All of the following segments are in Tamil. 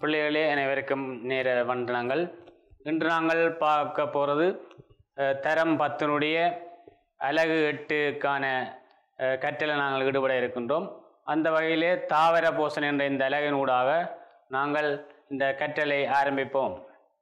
பிள்ளைகளே அனைவருக்கும் நேர வந்தனங்கள் இன்று நாங்கள் பார்க்க போகிறது தரம் பத்தினுடைய அலகு எட்டுக்கான அஹ், கற்றலை நாங்கள் ஈடுபட இருக்கின்றோம் அந்த வகையிலே தாவர போஷன் என்ற இந்த அலகினூடாக நாங்கள் இந்த கற்றலை ஆரம்பிப்போம்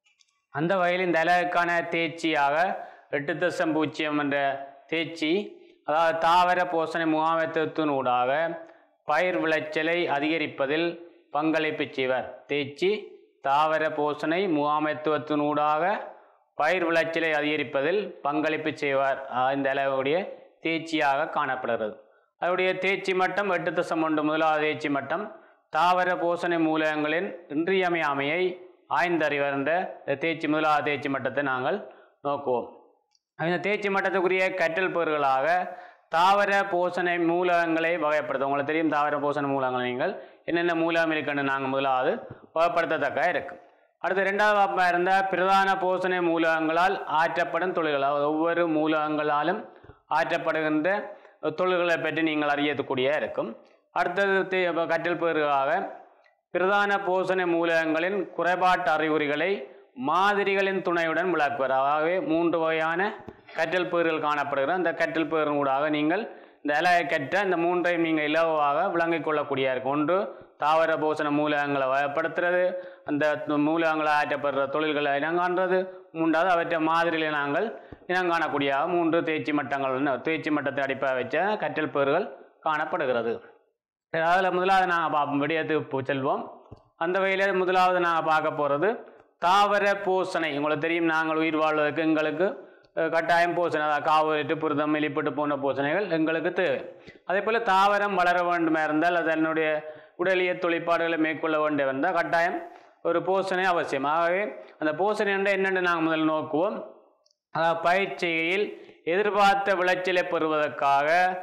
அந்த வகையில் இந்த அலகுக்கான தேர்ச்சியாக எட்டு தசம் பூஜ்ஜியம் என்ற தேர்ச்சி அதாவது தாவர போஷணை முகாமைத்துவத்தினூடாக பயிர் விளைச்சலை அதிகரிப்பதில் பங்களிப்பு செய்வர் தேர்ச்சி தாவர போஷணை முகாமைத்துவத்தினூடாக பயிர் விளைச்சலை அதிகரிப்பதில் பங்களிப்பு செய்வார் ஆஹ் இந்த அளவுடைய தேர்ச்சியாக காணப்படுகிறது அதனுடைய தேர்ச்சி மட்டம் எட்டு தசம் ஒன்று முதலாவது தேர்ச்சி மட்டம் தாவர போஷணை மூலகங்களின் இன்றியமையாமையை ஆய்ந்தறிவர் என்ற இந்த தேர்ச்சி முதலாவது தேர்ச்சி மட்டத்தை நாங்கள் நோக்குவோம் இந்த தேர்ச்சி மட்டத்துக்குரிய கற்றல் பொருள்களாக தாவர போஷணை மூலகங்களை வகைப்படுத்தும் உங்களுக்கு தெரியும் தாவர போஷணை மூலகங்கள் நீங்கள் என்னென்ன மூலகம் இருக்குன்னு நாங்கள் முதலாவது வகைப்படுத்தத்தக்க இருக்கு அடுத்து ரெண்டாவது பாப்பா இருந்தால் பிரதான போஷணை மூலகங்களால் ஆற்றப்படும் தொழில்கள் அதாவது ஒவ்வொரு மூலகங்களாலும் ஆற்றப்படுகின்ற தொழில்களை பற்றி நீங்கள் அறியக்கூடிய இருக்கும் அடுத்தது தே- அப்ப கற்றல் பொருளாக பிரதான போஷணை மூலகங்களின் குறைபாட்டு அறிகுறிகளை மாதிரிகளின் துணையுடன் விளக்குவர் ஆகவே மூன்று வகையான கற்றல் பேர்கள் காணப்படுகிற அந்த கற்றல் பேரின் ஊடாக நீங்கள் இந்த இலையை கற்ற இந்த மூன்றையும் நீங்கள் இலவாக விளங்கிக் கொள்ளக்கூடிய இருக்கும் ஒன்று தாவர போஷண மூலகங்களை வகைப்படுத்துறது அந்த மூலகங்களை ஆற்றப்படுற தொழில்களை இனங்காண்றது மூன்றாவது அவற்றை மாதிரிகளை நாங்கள் இனங்காணக்கூடிய மூன்று தேர்ச்சி மட்டங்கள் தேர்ச்சி மட்டத்தை அடிப்படையாக வச்ச கற்றல் பேர்கள் காணப்படுகிறது அதில் முதலாவது நாங்கள் பார்ப்போம் விடயத்துக்கு செல்வோம் அந்த வகையில் முதலாவது நாங்கள் பார்க்க போகிறது தாவர போஷணை உங்களுக்கு தெரியும் நாங்கள் உயிர் வாழ்வதற்கு எங்களுக்கு அஹ், கட்டாயம் போஷணை அதாவது காவலிட்டு புரதம் எலிப்பட்டு போன்ற போஷணைகள் எங்களுக்கு தேவை அதே போல் தாவரம் வளர வேண்டுமா இருந்தால் அது அதனுடைய உடலிய தொழிற்பாடுகளை மேற்கொள்ள வேண்டும் இருந்தால் கட்டாயம் ஒரு போஷணை அவசியம் ஆகவே அந்த போஷணை என்ற என்னென்று நாங்கள் முதல்ல நோக்குவோம் அதாவது பயிற்சியில் எதிர்பார்த்த விளைச்சலை பெறுவதற்காக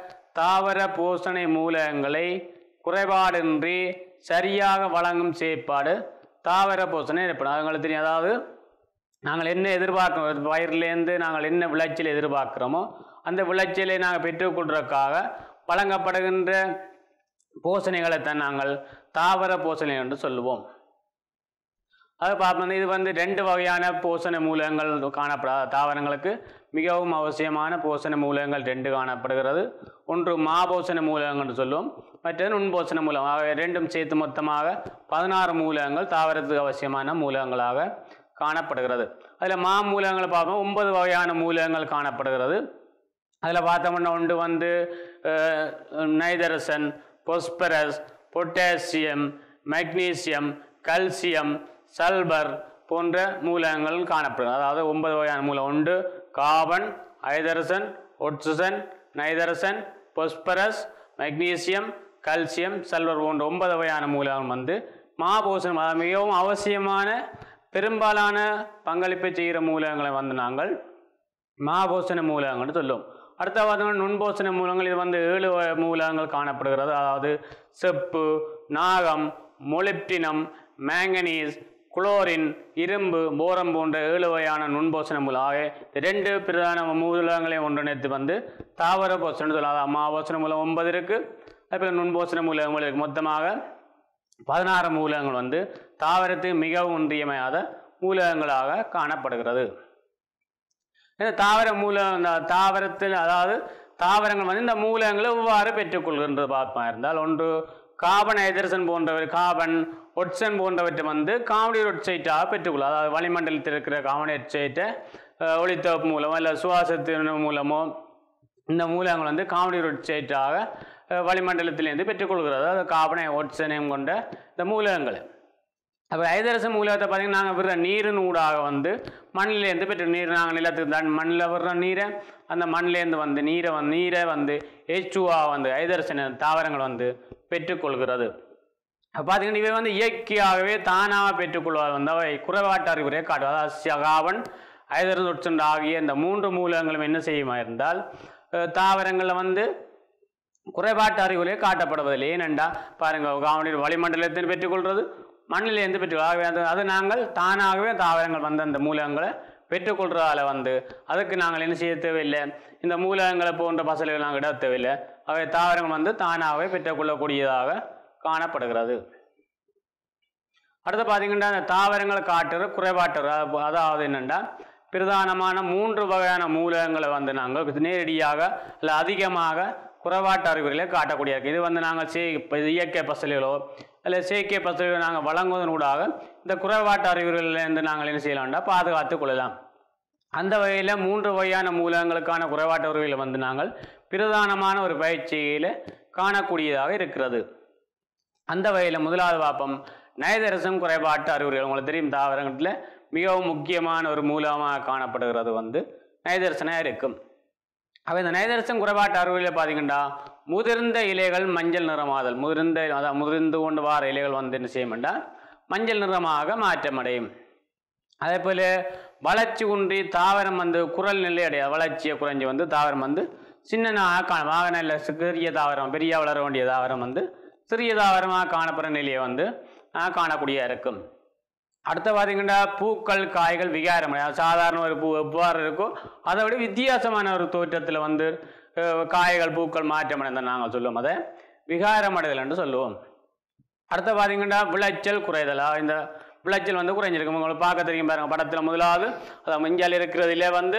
தாவர போஷணை மூலகங்களை குறைபாடின்றி சரியாக வழங்கும் செயற்பாடு தாவர போஷணை ஏற்படும் அது உங்களுக்கு தெரியும் அதாவது நாங்கள் என்ன எதிர்பார்க்கிறோம் பயிர்லேருந்து நாங்கள் என்ன விளைச்சல் எதிர்பார்க்குறோமோ அந்த விளைச்சலை நாங்கள் பெற்றுக்கொள்றதுக்காக வழங்கப்படுகின்ற போஷணைகளைத்தான் நாங்கள் தாவர போஷணை என்று சொல்லுவோம் அது பார்ப்போம் இது வந்து ரெண்டு வகையான போஷண மூலங்கள் காணப்படாத தாவரங்களுக்கு மிகவும் அவசியமான போஷண மூலங்கள் ரெண்டு காணப்படுகிறது ஒன்று மாபோஷண மூலகங்கள் என்று சொல்லுவோம் மற்றது நுண்போஷண மூலம் ஆக ரெண்டும் சேர்த்து மொத்தமாக பதினாறு மூலகங்கள் தாவரத்துக்கு அவசியமான மூலகங்களாக காணப்படுகிறது அதில் மா மூலகங்களை பார்ப்போம் ஒன்பது வகையான மூலகங்கள் காணப்படுகிறது அதில் பார்த்தோம்னா ஒன்று வந்து அஹ், நைதரசன் phosphorus potassium magnesium calcium sulphur போன்ற மூலகங்கள் காணப்படும் அதாவது ஒன்பது வகையான மூலம் உண்டு கார்பன் ஐதரசன் ஒட்சிசன் நைதரசன் பொஸ்பரஸ் மெக்னீசியம் கல்சியம் சல்வர் போன்ற ஒன்பது வகையான மூலகம் வந்து மாபோசனம் அதாவது மிகவும் அவசியமான பெரும்பாலான பங்களிப்பை செய்கிற மூலகங்களை வந்து நாங்கள் மாபோசன மூலகங்கள்னு சொல்லுவோம் அடுத்த பார்த்தோம்னா நுண்போசன மூலங்கள் இது வந்து ஏழு வகை மூலகங்கள் காணப்படுகிறது அதாவது செப்பு நாகம் மொலிப்டினம் மேங்கனீஸ் குளோரின் இரும்பு போரம் போன்ற ஏழு வகையான நுண்போசன மூலம் ஆக இந்த ரெண்டு பிரதான மூலகங்களையும் ஒன்றிணைத்து வந்து தாவர போசனம் சொல்லலாம் அதாவது மாபோசன மூலம் ஒன்பது இருக்குது அதுபோல் நுண்போசன மூலகங்கள் இருக்கு மொத்தமாக பதினாறு மூலகங்கள் வந்து தாவரத்துக்கு மிகவும் இன்றியமையாத மூலகங்களாக காணப்படுகிறது இந்த தாவர மூல இந்த தாவரத்தில் அதாவது தாவரங்கள் வந்து இந்த மூலகங்களை எவ்வாறு பெற்றுக்கொள்கின்றது பார்ப்பா இருந்தால் ஒன்று கார்பன் ஹைட்ரஜன் போன்றவை கார்பன் ஒட்சன் போன்றவற்றை வந்து காவடி ஒட்சைட்டாக பெற்றுக்கொள்ளும் அதாவது வளிமண்டலத்தில் இருக்கிற காவடி ஒட்சைட்டை அஹ், ஒளித்தொகுப்பு மூலமோ இல்லை சுவாசத்தின் மூலமோ இந்த மூலகங்கள் வந்து காவடி ஒட்சைட்டாக அஹ், வளிமண்டலத்திலிருந்து பெற்றுக்கொள்கிறது அதாவது கார்பனை ஒட்சனையும் கொண்ட இந்த மூலகங்கள் அப்போ ஐதரச மூலகத்தை பார்த்தீங்கன்னா நாங்கள் விடுற நீரின் ஊடாக வந்து மண்ணிலேருந்து பெற்ற நீர் நாங்கள் நிலத்துக்கு தான் மண்ணில் விடுற நீரை அந்த மண்ணிலேருந்து வந்து நீரை வந்து நீரை வந்து H2A வந்து ஐதரசன தாவரங்கள் வந்து பெற்றுக்கொள்கிறது அப்ப பார்த்தீங்கன்னா இவை வந்து இயற்கையாகவே தானாக பெற்றுக்கொள்வது வந்து அவை குறைபாட்டு அறிகுறியை காட்டும் அதாவது காவன் ஐதரசொட்சன் ஆகிய இந்த மூன்று மூலகங்களும் என்ன செய்யுமா இருந்தால் அஹ், தாவரங்களில் வந்து குறைபாட்டு அறிகுறியை காட்டப்படுவதில்லை ஏனென்றா பாருங்க காவனில் வளிமண்டலத்தில் பெற்றுக்கொள்வது மண்ணிலிருந்து பெற்று ஆகவே அது அது நாங்கள் தானாகவே தாவரங்கள் வந்து அந்த மூலகங்களை பெற்றுக்கொள்றதால வந்து அதுக்கு நாங்கள் என்ன செய்ய தேவையில்லை இந்த மூலகங்களை போன்ற பசலைகள் நாங்கள் இட தேவையில்லை அவை தாவரங்கள் வந்து தானாகவே பெற்றுக்கொள்ளக்கூடியதாக காணப்படுகிறது அடுத்து பார்த்தீங்கன்னா அந்த தாவரங்கள் காட்டுற குறைபாட்டு அதாவது- அதாவது என்னென்னா பிரதானமான மூன்று வகையான மூலகங்களை வந்து நாங்கள் நேரடியாக இல்லை அதிகமாக குறைபாட்டு அறிகுறிகளை காட்டக்கூடிய இருக்கு இது வந்து நாங்கள் சே இப்ப இயற்கை பசலிகளோ இல்லை செயற்கை பசலிகளோ நாங்கள் வழங்குவதன் ஊடாக இந்த குறைபாட்டு அறிகுறிகளிலிருந்து நாங்கள் என்ன செய்யலாம்னா பாதுகாத்து கொள்ளலாம் அந்த வகையில் மூன்று வகையான மூலகங்களுக்கான குறைபாட்டு அறிகுறிகளை வந்து நாங்கள் பிரதானமான ஒரு பயிற்சியில் காணக்கூடியதாக இருக்கிறது அந்த வகையில் முதலாவது பாப்பம் நயதரசம் குறைபாட்டு அறிகுறிகள் உங்களுக்கு தெரியும் தாவரங்களில் மிகவும் முக்கியமான ஒரு மூலமாக காணப்படுகிறது வந்து நயதர்சனாக இருக்கும் அப்போ இந்த நயதரசம் குறைபாட்டு அறிகுறியில் பார்த்தீங்கன்னா முதிர்ந்த இலைகள் மஞ்சள் நிறமாதல் முதிர்ந்த அதாவது முதிர்ந்து கொண்டு வார இலைகள் வந்து என்ன செய்யும்டா மஞ்சள் நிறமாக மாற்றமடையும் அதே போல் வளர்ச்சி குன்றி தாவரம் வந்து குரல் நிலை அடைய வளர்ச்சியை குறைஞ்சி வந்து தாவரம் வந்து சின்னனாக காணும் ஆக நல்ல சிறிய தாவரம் பெரிய வளர வேண்டிய தாவரம் வந்து சிறிய தாவரமாக காணப்படுற நிலையை வந்து ஆஹ், காணக்கூடிய இருக்கும் அடுத்து பார்த்தீங்கன்னா பூக்கள் காய்கள் விகாரம் அடையாது. சாதாரண ஒரு பூ எவ்வாறு இருக்கோ அதை விட வித்தியாசமான ஒரு தோற்றத்தில் வந்து அஹ், காய்கள் பூக்கள் மாற்றம் அடைந்த நாங்கள் சொல்லுவோம் அதை விகாரமடைதல் என்று சொல்லுவோம் அடுத்து பார்த்தீங்கன்னா விளைச்சல் குறைதலா இந்த விளைச்சல் வந்து குறைஞ்சிருக்கு உங்களுக்கு பார்க்க தெரியும் பாருங்க படத்தில் முதலாவது அதான் மஞ்சள் இருக்கிறதுல வந்து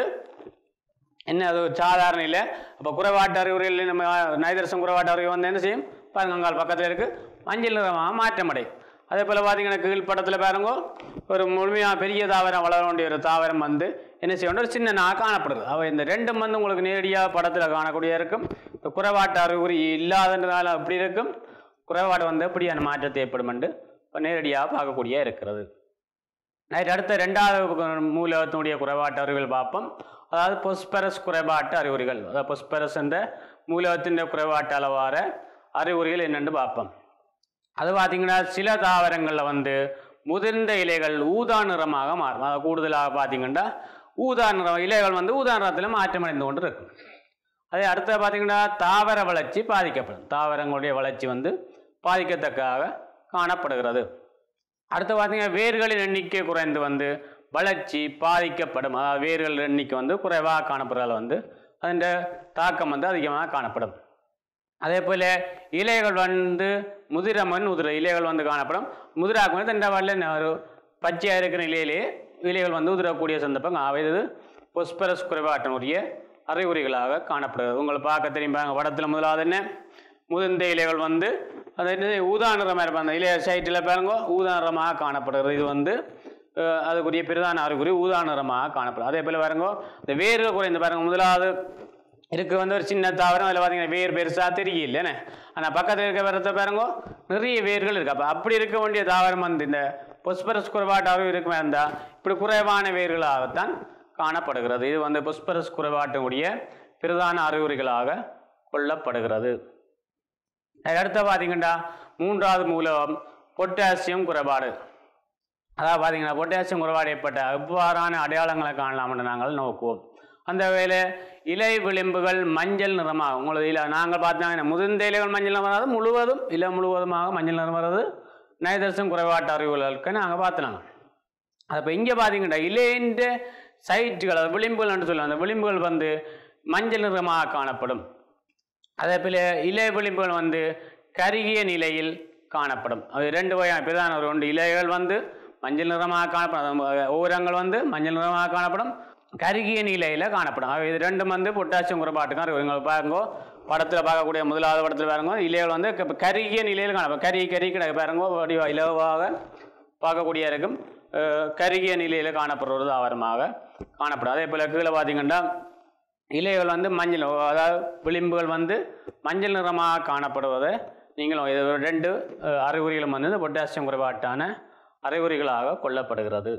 என்ன அது ஒரு சாதாரண இல்லை அப்போ குறைபாட்டு அறிகுறிகள் நம்ம நைதரசம் குறைபாட்டு அறிவு வந்து என்ன செய்யும் பாருங்க அங்கால் பக்கத்தில் இருக்கு மஞ்சள் நிறமாக மாற்றமடையும் அதே போல் பார்த்தீங்கன்னா கீழ் படத்தில் பாருங்க ஒரு முழுமையாக பெரிய தாவரம் வளர வேண்டிய ஒரு தாவரம் வந்து என்ன செய்யணும் ஒரு சின்ன நாக காணப்படுது அவ இந்த ரெண்டும் வந்து உங்களுக்கு நேரடியாக படத்தில் காணக்கூடிய இருக்கும் இப்போ குறைபாட்டு அறிகுறி இல்லாததுனால அப்படி இருக்கும் குறைபாடு வந்து எப்படியான மாற்றத்தை ஏற்படும் என்று இப்போ நேரடியாக பார்க்கக்கூடிய இருக்கிறது நைட் அடுத்த ரெண்டாவது மூலகத்தினுடைய குறைபாட்டு அறிகுறிகள் பார்ப்போம் அதாவது பொஸ்பரஸ் குறைபாட்டு அறிகுறிகள் அதாவது பொஸ்பரஸ் என்ற மூலகத்தின் குறைபாட்டு அளவார அறிகுறிகள் என்னென்று பார்ப்போம் அது பார்த்தீங்கன்னா சில தாவரங்களில் வந்து முதிர்ந்த இலைகள் ஊதா நிறமாக மாறும் அதாவது கூடுதலாக பார்த்தீங்கன்னா ஊதா நிறம் இலைகள் வந்து ஊதா நிறத்தில் மாற்றமடைந்து கொண்டு இருக்கும் அதே அடுத்து பார்த்தீங்கன்னா தாவர வளர்ச்சி பாதிக்கப்படும் தாவரங்களுடைய வளர்ச்சி வந்து பாதிக்கத்தக்கதாக காணப்படுகிறது அடுத்து பார்த்தீங்கன்னா வேர்களின் எண்ணிக்கை குறைந்து வந்து வளர்ச்சி பாதிக்கப்படும் அதாவது வேர்கள் எண்ணிக்கை வந்து குறைவாக காணப்படுறதால வந்து அதன் தாக்கம் வந்து அதிகமாக காணப்படும் அதே போல் இலைகள் வந்து முதிரமன் உதிர இலைகள் வந்து காணப்படும் முதிராக்கும் வந்து இந்த வரல ஒரு பச்சையாக இருக்கிற இலையிலே இலைகள் வந்து உதிரக்கூடிய சந்தர்ப்பம் அவை இது பொஸ்பரஸ் குறைபாட்டினுடைய அறிகுறிகளாக காணப்படுகிறது உங்களை பார்க்க தெரியும் பாருங்க படத்தில் முதலாவது என்ன முதிர்ந்த இலைகள் வந்து அது என்னது ஊதா நிறமாக இருப்பாங்க அந்த இலைய சைட்டில் பாருங்க ஊதா நிறமாக காணப்படுகிறது இது வந்து அஹ், அதுக்குரிய பிரதான அறிகுறி ஊதா நிறமாக காணப்படும் அதே போல் பாருங்க இந்த வேர்கள் குறைந்து பாருங்க முதலாவது இருக்கு வந்து ஒரு சின்ன தாவரம் அதில் பார்த்தீங்கன்னா வேர் பெருசாக தெரியலன்னு ஆனால் பக்கத்தில் இருக்க வரத்தை பாருங்க நிறைய வேர்கள் இருக்கு அப்போ அப்படி இருக்க வேண்டிய தாவரம் வந்து இந்த பொஸ்பரஸ் குறைபாட்டாகவும் இருக்குமே இருந்தால் இப்படி குறைவான வேர்களாகத்தான் காணப்படுகிறது இது வந்து பொஸ்பரஸ் குறைபாட்டினுடைய பிரதான அறிகுறிகளாக கொள்ளப்படுகிறது அடுத்த பார்த்தீங்கன்னா மூன்றாவது மூலம் பொட்டாசியம் குறைபாடு அதாவது பார்த்தீங்கன்னா பொட்டாசியம் குறைபாடு ஏற்பட்ட எவ்வாறான அடையாளங்களை காணலாம்னு நாங்கள் நோக்குவோம் அந்த வேலை இலை விளிம்புகள் மஞ்சள் நிறமாக உங்களுக்கு இல்லை நாங்கள் பார்த்தாங்க முதிர்ந்த இலைகள் மஞ்சள் நிறம் வராது முழுவதும் இலை முழுவதுமாக மஞ்சள் நிறம் வர்றது நயதர்சம் குறைபாட்டு அறிவுகளுக்கு நாங்கள் பார்த்துனாங்க அப்போ இங்கே பார்த்தீங்கன்னா இலைன்ற சைட்டுகள் அது விளிம்புகள் என்று சொல்லுவாங்க அந்த விளிம்புகள் வந்து மஞ்சள் நிறமாக காணப்படும் அதே போல் இலை விளிம்புகள் வந்து கருகிய நிலையில் காணப்படும் அது ரெண்டு வகையான பிரதான ஒரு ரெண்டு இலைகள் வந்து மஞ்சள் நிறமாக காணப்படும் அது ஓரங்கள் வந்து மஞ்சள் நிறமாக காணப்படும் கருகிய நிலையில் காணப்படும் அவை இது ரெண்டும் வந்து பொட்டாசியம் குறைபாட்டுக்கான இவங்க பாருங்க படத்தில் பார்க்கக்கூடிய முதலாவது படத்தில் பாருங்க இலைகள் வந்து க- கருகிய நிலையில் காணப்படும் கரி கரி கிடக்கு பாருங்க வடிவ இலவாக பார்க்கக்கூடிய இருக்கும் அஹ், கருகிய நிலையில் காணப்படுற ஒரு தாவரமாக காணப்படும் அதே போல் கீழே பார்த்தீங்கன்னா இலைகள் வந்து மஞ்சள் அதாவது விளிம்புகள் வந்து மஞ்சள் நிறமாக காணப்படுவதை நீங்களும் இது ஒரு ரெண்டு அஹ், அறிகுறிகளும் வந்து இந்த பொட்டாசியம் குறைபாட்டான அறிகுறிகளாக கொள்ளப்படுகிறது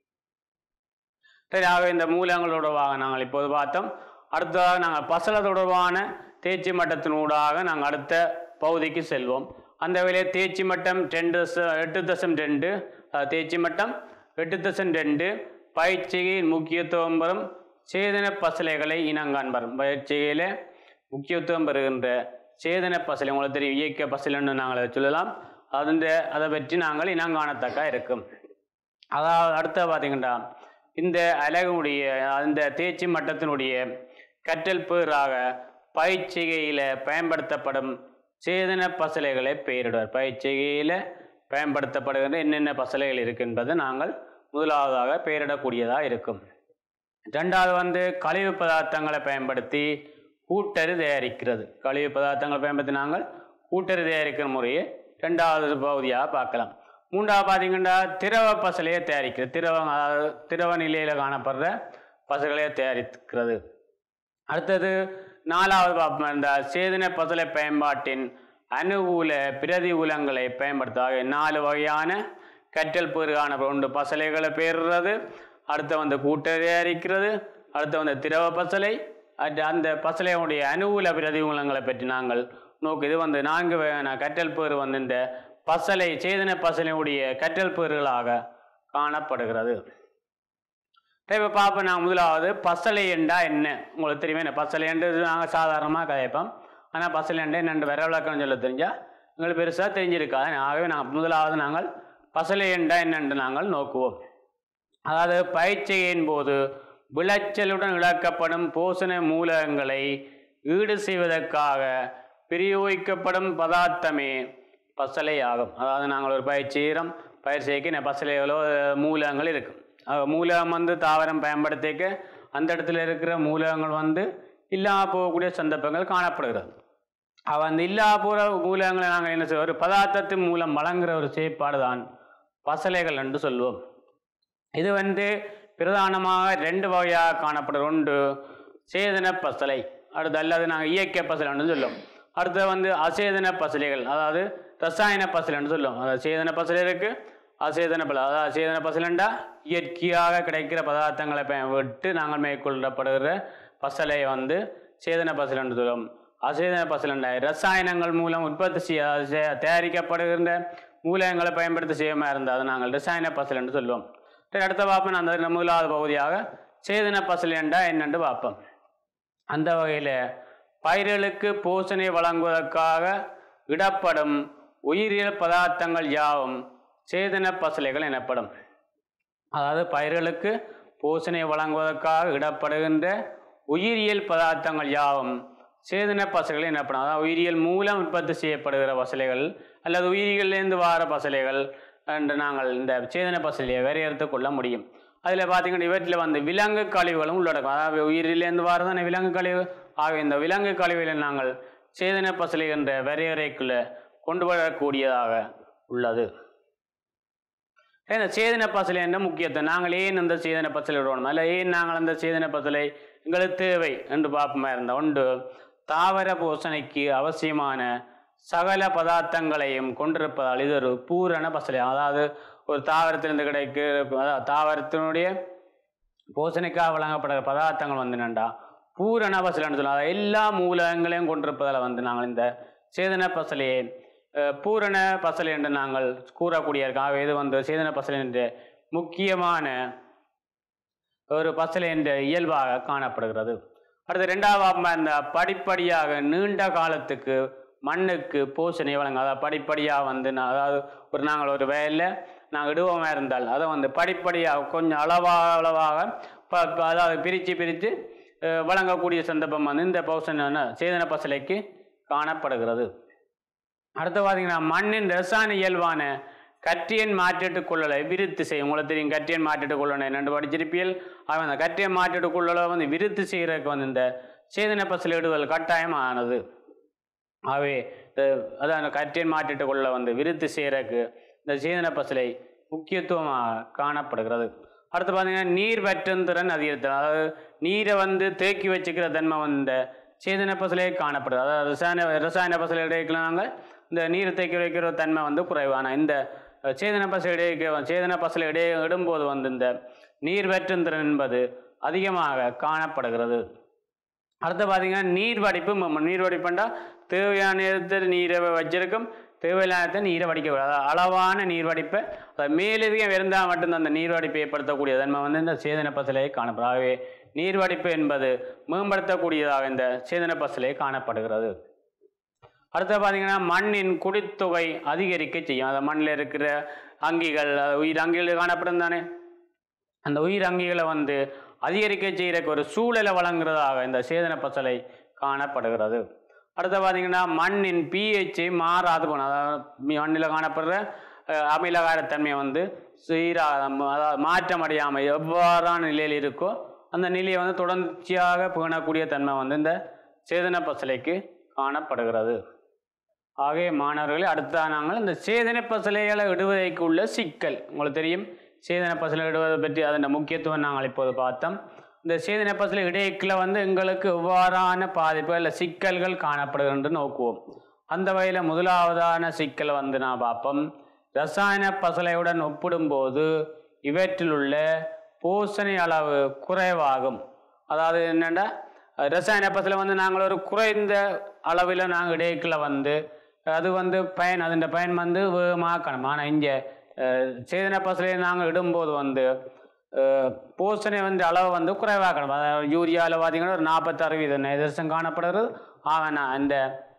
சரி ஆக இந்த மூலங்கள் தொடர்பாக நாங்கள் இப்போது பார்த்தோம் அடுத்ததாக நாங்கள் பசல தொடர்பான தேர்ச்சி மட்டத்தினூடாக நாங்கள் அடுத்த பகுதிக்கு செல்வோம் அந்த வேலையை தேர்ச்சி மட்டம் ரெண்டு தச- எட்டு தசம் ரெண்டு அஹ், தேர்ச்சி மட்டம் எட்டு தசம் ரெண்டு பயிற்சியின் முக்கியத்துவம் பெறும் சேதன பசலைகளை இனங்காண்பரும் பயிற்சியிலே முக்கியத்துவம் பெறுகின்ற சேதன பசலை உங்களுக்கு தெரியும் இயக்க பசலைன்னு நாங்கள் அதை சொல்லலாம் அந்த அதை பற்றி நாங்கள் இனங்காணத்தக்க இருக்கும் அதாவது அடுத்த பார்த்தீங்கன்னா இந்த அலகுடைய அந்த தேர்ச்சி மட்டத்தினுடைய கற்றல் பேராக பயிற்சிகையில் பயன்படுத்தப்படும் சேதன பசலைகளை பெயரிடுவார் பயிற்சிகையில் பயன்படுத்தப்படுகின்ற என்னென்ன பசலைகள் இருக்கு என்பதை நாங்கள் முதலாவதாக பெயரிடக்கூடியதாக இருக்கும் ரெண்டாவது வந்து கழிவு பதார்த்தங்களை பயன்படுத்தி கூட்டரு தயாரிக்கிறது கழிவு பதார்த்தங்களை பயன்படுத்தி நாங்கள் கூட்டரு தயாரிக்கிற முறையை ரெண்டாவது பகுதியாக பார்க்கலாம் மூன்றாவது பார்த்தீங்கன்னா திரவ பசலையை தயாரிக்கிறது திரவம் அதாவது திரவ நிலையில் காணப்படுற பசலையை தயாரிக்கிறது அடுத்தது நாலாவது பார்ப்போம் இந்த சேதன பசலை பயன்பாட்டின் அனுகூல பிரதிகூலங்களை பயன்படுத்த நாலு வகையான கற்றல் பேர் காணப்படும் ஒன்று பசலைகளை பெறுறது அடுத்து வந்து கூட்ட தயாரிக்கிறது அடுத்து வந்து திரவ பசலை அடுத்து அந்த பசலையுடைய அனுகூல பிரதிகூலங்களை பற்றி நாங்கள் நோக்கு இது வந்து நான்கு வகையான கற்றல் பேர் வந்து இந்த பசலை சேதன பசலையுடைய கற்றல் பேர்களாக காணப்படுகிறது இப்போ பார்ப்போம் நான் முதலாவது பசலை என்றா என்ன உங்களுக்கு தெரியுமே என்ன பசலை என்றது நாங்கள் சாதாரணமாக கதைப்போம் ஆனால் பசலை என்ற என்னென்று விர விளக்கம் சொல்ல தெரிஞ்சால் எங்களுக்கு பெருசாக தெரிஞ்சிருக்காது ஆகவே நாங்கள் முதலாவது நாங்கள் பசலை என்றா என்னென்று நாங்கள் நோக்குவோம் அதாவது பயிற்சியின் போது விளைச்சலுடன் இழக்கப்படும் போஷண மூலகங்களை ஈடு செய்வதற்காக பிரயோகிக்கப்படும் பதார்த்தமே பசலை ஆகும் அதாவது நாங்கள் ஒரு பயிற்சி செய்கிறோம் பயிர் செய்ய பசலைகளோ மூலகங்கள் இருக்கும் அஹ் மூலகம் வந்து தாவரம் பயன்படுத்திக்க அந்த இடத்துல இருக்கிற மூலகங்கள் வந்து இல்லாமல் போகக்கூடிய சந்தர்ப்பங்கள் காணப்படுகிறது அவ அந்த இல்லா போகிற மூலகங்களை நாங்கள் என்ன செய்வோம் ஒரு பதார்த்தத்தின் மூலம் வழங்குகிற ஒரு செயற்பாடு தான் பசலைகள் என்று சொல்லுவோம் இது வந்து பிரதானமாக ரெண்டு வகையாக காணப்படுற ஒன்று சேதன பசலை அடுத்து அல்லது நாங்கள் இயக்கிய பசலைன்னு சொல்லுவோம் அடுத்து வந்து அசேதன பசலைகள் அதாவது ரசாயன பசலைன்னு சொல்லுவோம் அதாவது சேதன பசலை இருக்குது அசேதன பல அதாவது அசேதன பசலண்டா இயற்கையாக கிடைக்கிற பதார்த்தங்களை பய- விட்டு நாங்கள் மேற்கொள்ளப்படுகிற பசலை வந்து சேதன பசலன்னு சொல்லுவோம் அசேதன பசலண்டா ரசாயனங்கள் மூலம் உற்பத்தி செய்ய செ- தயாரிக்கப்படுகின்ற மூலகங்களை பயன்படுத்தி செய்யாம இருந்தால் அதை நாங்கள் ரசாயன பசல் என்று சொல்லுவோம் சரி, அடுத்த பார்ப்போம் அந்த முதலாவது பகுதியாக சேதன பசல் என்றா என்னென்று பார்ப்போம் அந்த வகையில் பயிர்களுக்கு போஷணை வழங்குவதற்காக இடப்படும் உயிரியல் பதார்த்தங்கள் யாவும் சேதன பசலைகள் எனப்படும் அதாவது பயிர்களுக்கு போஷணை வழங்குவதற்காக இடப்படுகின்ற உயிரியல் பதார்த்தங்கள் யாவும் சேதன பசலைகள் எனப்படும் அதாவது உயிரியல் மூலம் உற்பத்தி செய்யப்படுகிற பசலைகள் அல்லது உயிரியல்லேருந்து வார பசலைகள் என்று நாங்கள் இந்த சேதன பசலையை வரையறுத்து கொள்ள முடியும் அதில் பார்த்தீங்கன்னா இவற்றில் வந்து விலங்கு கழிவுகளும் உள்ளடக்கும் அதாவது உயிரிலேருந்து வாரதான விலங்கு கழிவு ஆக இந்த விலங்கு கழிவுகளை நாங்கள் சேதன பசலை என்ற வரையறைக்குள்ள கொண்டு வரக்கூடியதாக உள்ளது இந்த சேதன பசலை என்ற முக்கியத்துவம் நாங்கள் ஏன் இந்த சேதன பசலை விடணும் அல்ல ஏன் நாங்கள் அந்த சேதன பசலை எங்களுக்கு தேவை என்று பார்ப்போமா இருந்த ஒன்று தாவர போஷணைக்கு அவசியமான சகல பதார்த்தங்களையும் கொண்டிருப்பதால் இது ஒரு பூரண பசலை அதாவது ஒரு தாவரத்திலிருந்து கிடைக்க அதாவது தாவரத்தினுடைய போஷணைக்காக வழங்கப்படுகிற பதார்த்தங்கள் வந்து என்னண்டா பூரண பசலைன்னு சொல்லலாம் அதாவது எல்லா மூலகங்களையும் கொண்டிருப்பதால் வந்து நாங்கள் இந்த சேதன பசலையை அஹ், பூரண பசலை என்று நாங்கள் கூறக்கூடிய இருக்கோம் ஆகவே இது வந்து சேதன பசலை என்ற முக்கியமான ஒரு பசலை என்ற இயல்பாக காணப்படுகிறது அடுத்து ரெண்டாவது பாப்போம் இந்த படிப்படியாக நீண்ட காலத்துக்கு மண்ணுக்கு போஷணை வழங்க அதாவது படிப்படியாக வந்து நான் அதாவது ஒரு நாங்கள் ஒரு வயலில் நாங்கள் இடுவோமாக இருந்தால் அதை வந்து படிப்படியாக கொஞ்சம் அளவாக அளவாக ப ப- அதாவது பிரித்து பிரித்து வழங்கக்கூடிய சந்தர்ப்பம் வந்து இந்த போஷண சேதன பசலைக்கு காணப்படுகிறது அடுத்து பார்த்தீங்கன்னா மண்ணின் ரசாயன இயல்பான கற்றியன் மாற்றீட்டு கொள்ளலை விருத்தி செய்யும் உங்களுக்கு தெரியும் கற்றியன் மாற்றீட்டு கொள்ளலை என்னென்று படிச்சிருப்பியல் அவன் அந்த கற்றியன் மாற்றீட்டு கொள்ளலை வந்து விருத்தி செய்கிறதுக்கு வந்து இந்த சேதன பசல் இடுதல் கட்டாயமானது ஆகவே இந்த அதான் கற்றியன் மாற்றீட்டு கொள்ளலை வந்து விருத்தி செய்கிறதுக்கு இந்த சேதன பசலை முக்கியத்துவமாக காணப்படுகிறது அடுத்து பார்த்தீங்கன்னா நீர் வற்றும் திறன் அதிகரித்தல் அதாவது நீரை வந்து தேக்கி வச்சுக்கிற தன்மை வந்து இந்த சேதன பசலே காணப்படுது அதாவது ரசாயன ரசாயன பசலை இடையில நாங்கள் இந்த நீர் தேக்கி வைக்கிற தன்மை வந்து குறைவான இந்த அஹ், சேதன பசலை இடையே சேதன பசலை இடையே இடும்போது வந்து இந்த நீர் வற்றும் திறன் என்பது அதிகமாக காணப்படுகிறது அடுத்து பார்த்தீங்கன்னா நீர் வடிப்பு ம- நீர் வடிப்புண்டா தேவையான நேரத்தில் நீரை வச்சிருக்கும் தேவையில்லாத நேரத்தில் நீரை வடிக்கக்கூடாது அதாவது அளவான நீர் வடிப்பை அதை மேலதிகம் இருந்தால் மட்டும்தான் அந்த நீர் வடிப்பை ஏற்படுத்தக்கூடிய தன்மை வந்து இந்த சேதன பசலையை காணப்படும் ஆகவே நீர் வடிப்பு என்பது மேம்படுத்தக்கூடியதாக இந்த சேதன பசலை காணப்படுகிறது அடுத்து பார்த்தீங்கன்னா மண்ணின் குடித்தொகை அதிகரிக்க செய்யும் அந்த மண்ணில் இருக்கிற அங்கிகள் அது உயிர் அங்கிகள் காணப்படும் தானே அந்த உயிர் அங்கிகளை வந்து அதிகரிக்க செய்யறதுக்கு ஒரு சூழலை வழங்குறதாக இந்த சேதன பசலை காணப்படுகிறது அடுத்து பார்த்தீங்கன்னா மண்ணின் பிஹெச் மாறாது போன அதாவது மண்ணில் காணப்படுற அஹ், அமிலகாரத்தன்மை வந்து சீராக அதாவது மாற்றம் அடையாமல் எவ்வாறான நிலையில் இருக்கோ அந்த நிலையை வந்து தொடர்ச்சியாக பேணக்கூடிய தன்மை வந்து இந்த சேதன பசலைக்கு காணப்படுகிறது ஆகவே மாணவர்களே அடுத்த நாங்கள் இந்த சேதன பசலைகளை இடுவதற்கு உள்ள சிக்கல் உங்களுக்கு தெரியும் சேதன பசலை இடுவதை பற்றி அதன் முக்கியத்துவம் நாங்கள் இப்போது பார்த்தோம் இந்த சேதன பசலை இடையக்கில் வந்து எங்களுக்கு எவ்வாறான பாதிப்புகள் இல்லை சிக்கல்கள் காணப்படுகின்ற நோக்குவோம் அந்த வகையில் முதலாவதான சிக்கல் வந்து நான் பார்ப்போம் ரசாயன பசலையுடன் ஒப்பிடும்போது இவற்றில் உள்ள பூசணி அளவு குறைவாகும் அதாவது என்னென்னா ரசாயன பசலை வந்து நாங்கள் ஒரு குறைந்த அளவில் நாங்கள் இடையக்கில் வந்து அது வந்து பயன் அதன் பயன் வந்து வேகமாக்கணும் ஆனால் இங்கே சேதன பசலையை நாங்கள் இடும்போது வந்து அஹ், பூசணி வந்து அளவு வந்து குறைவாக்கணும் அதாவது யூரியாவில் பார்த்தீங்கன்னா ஒரு நாற்பத்தாறு வீத நைதர்சம் காணப்படுகிறது ஆனால் அந்த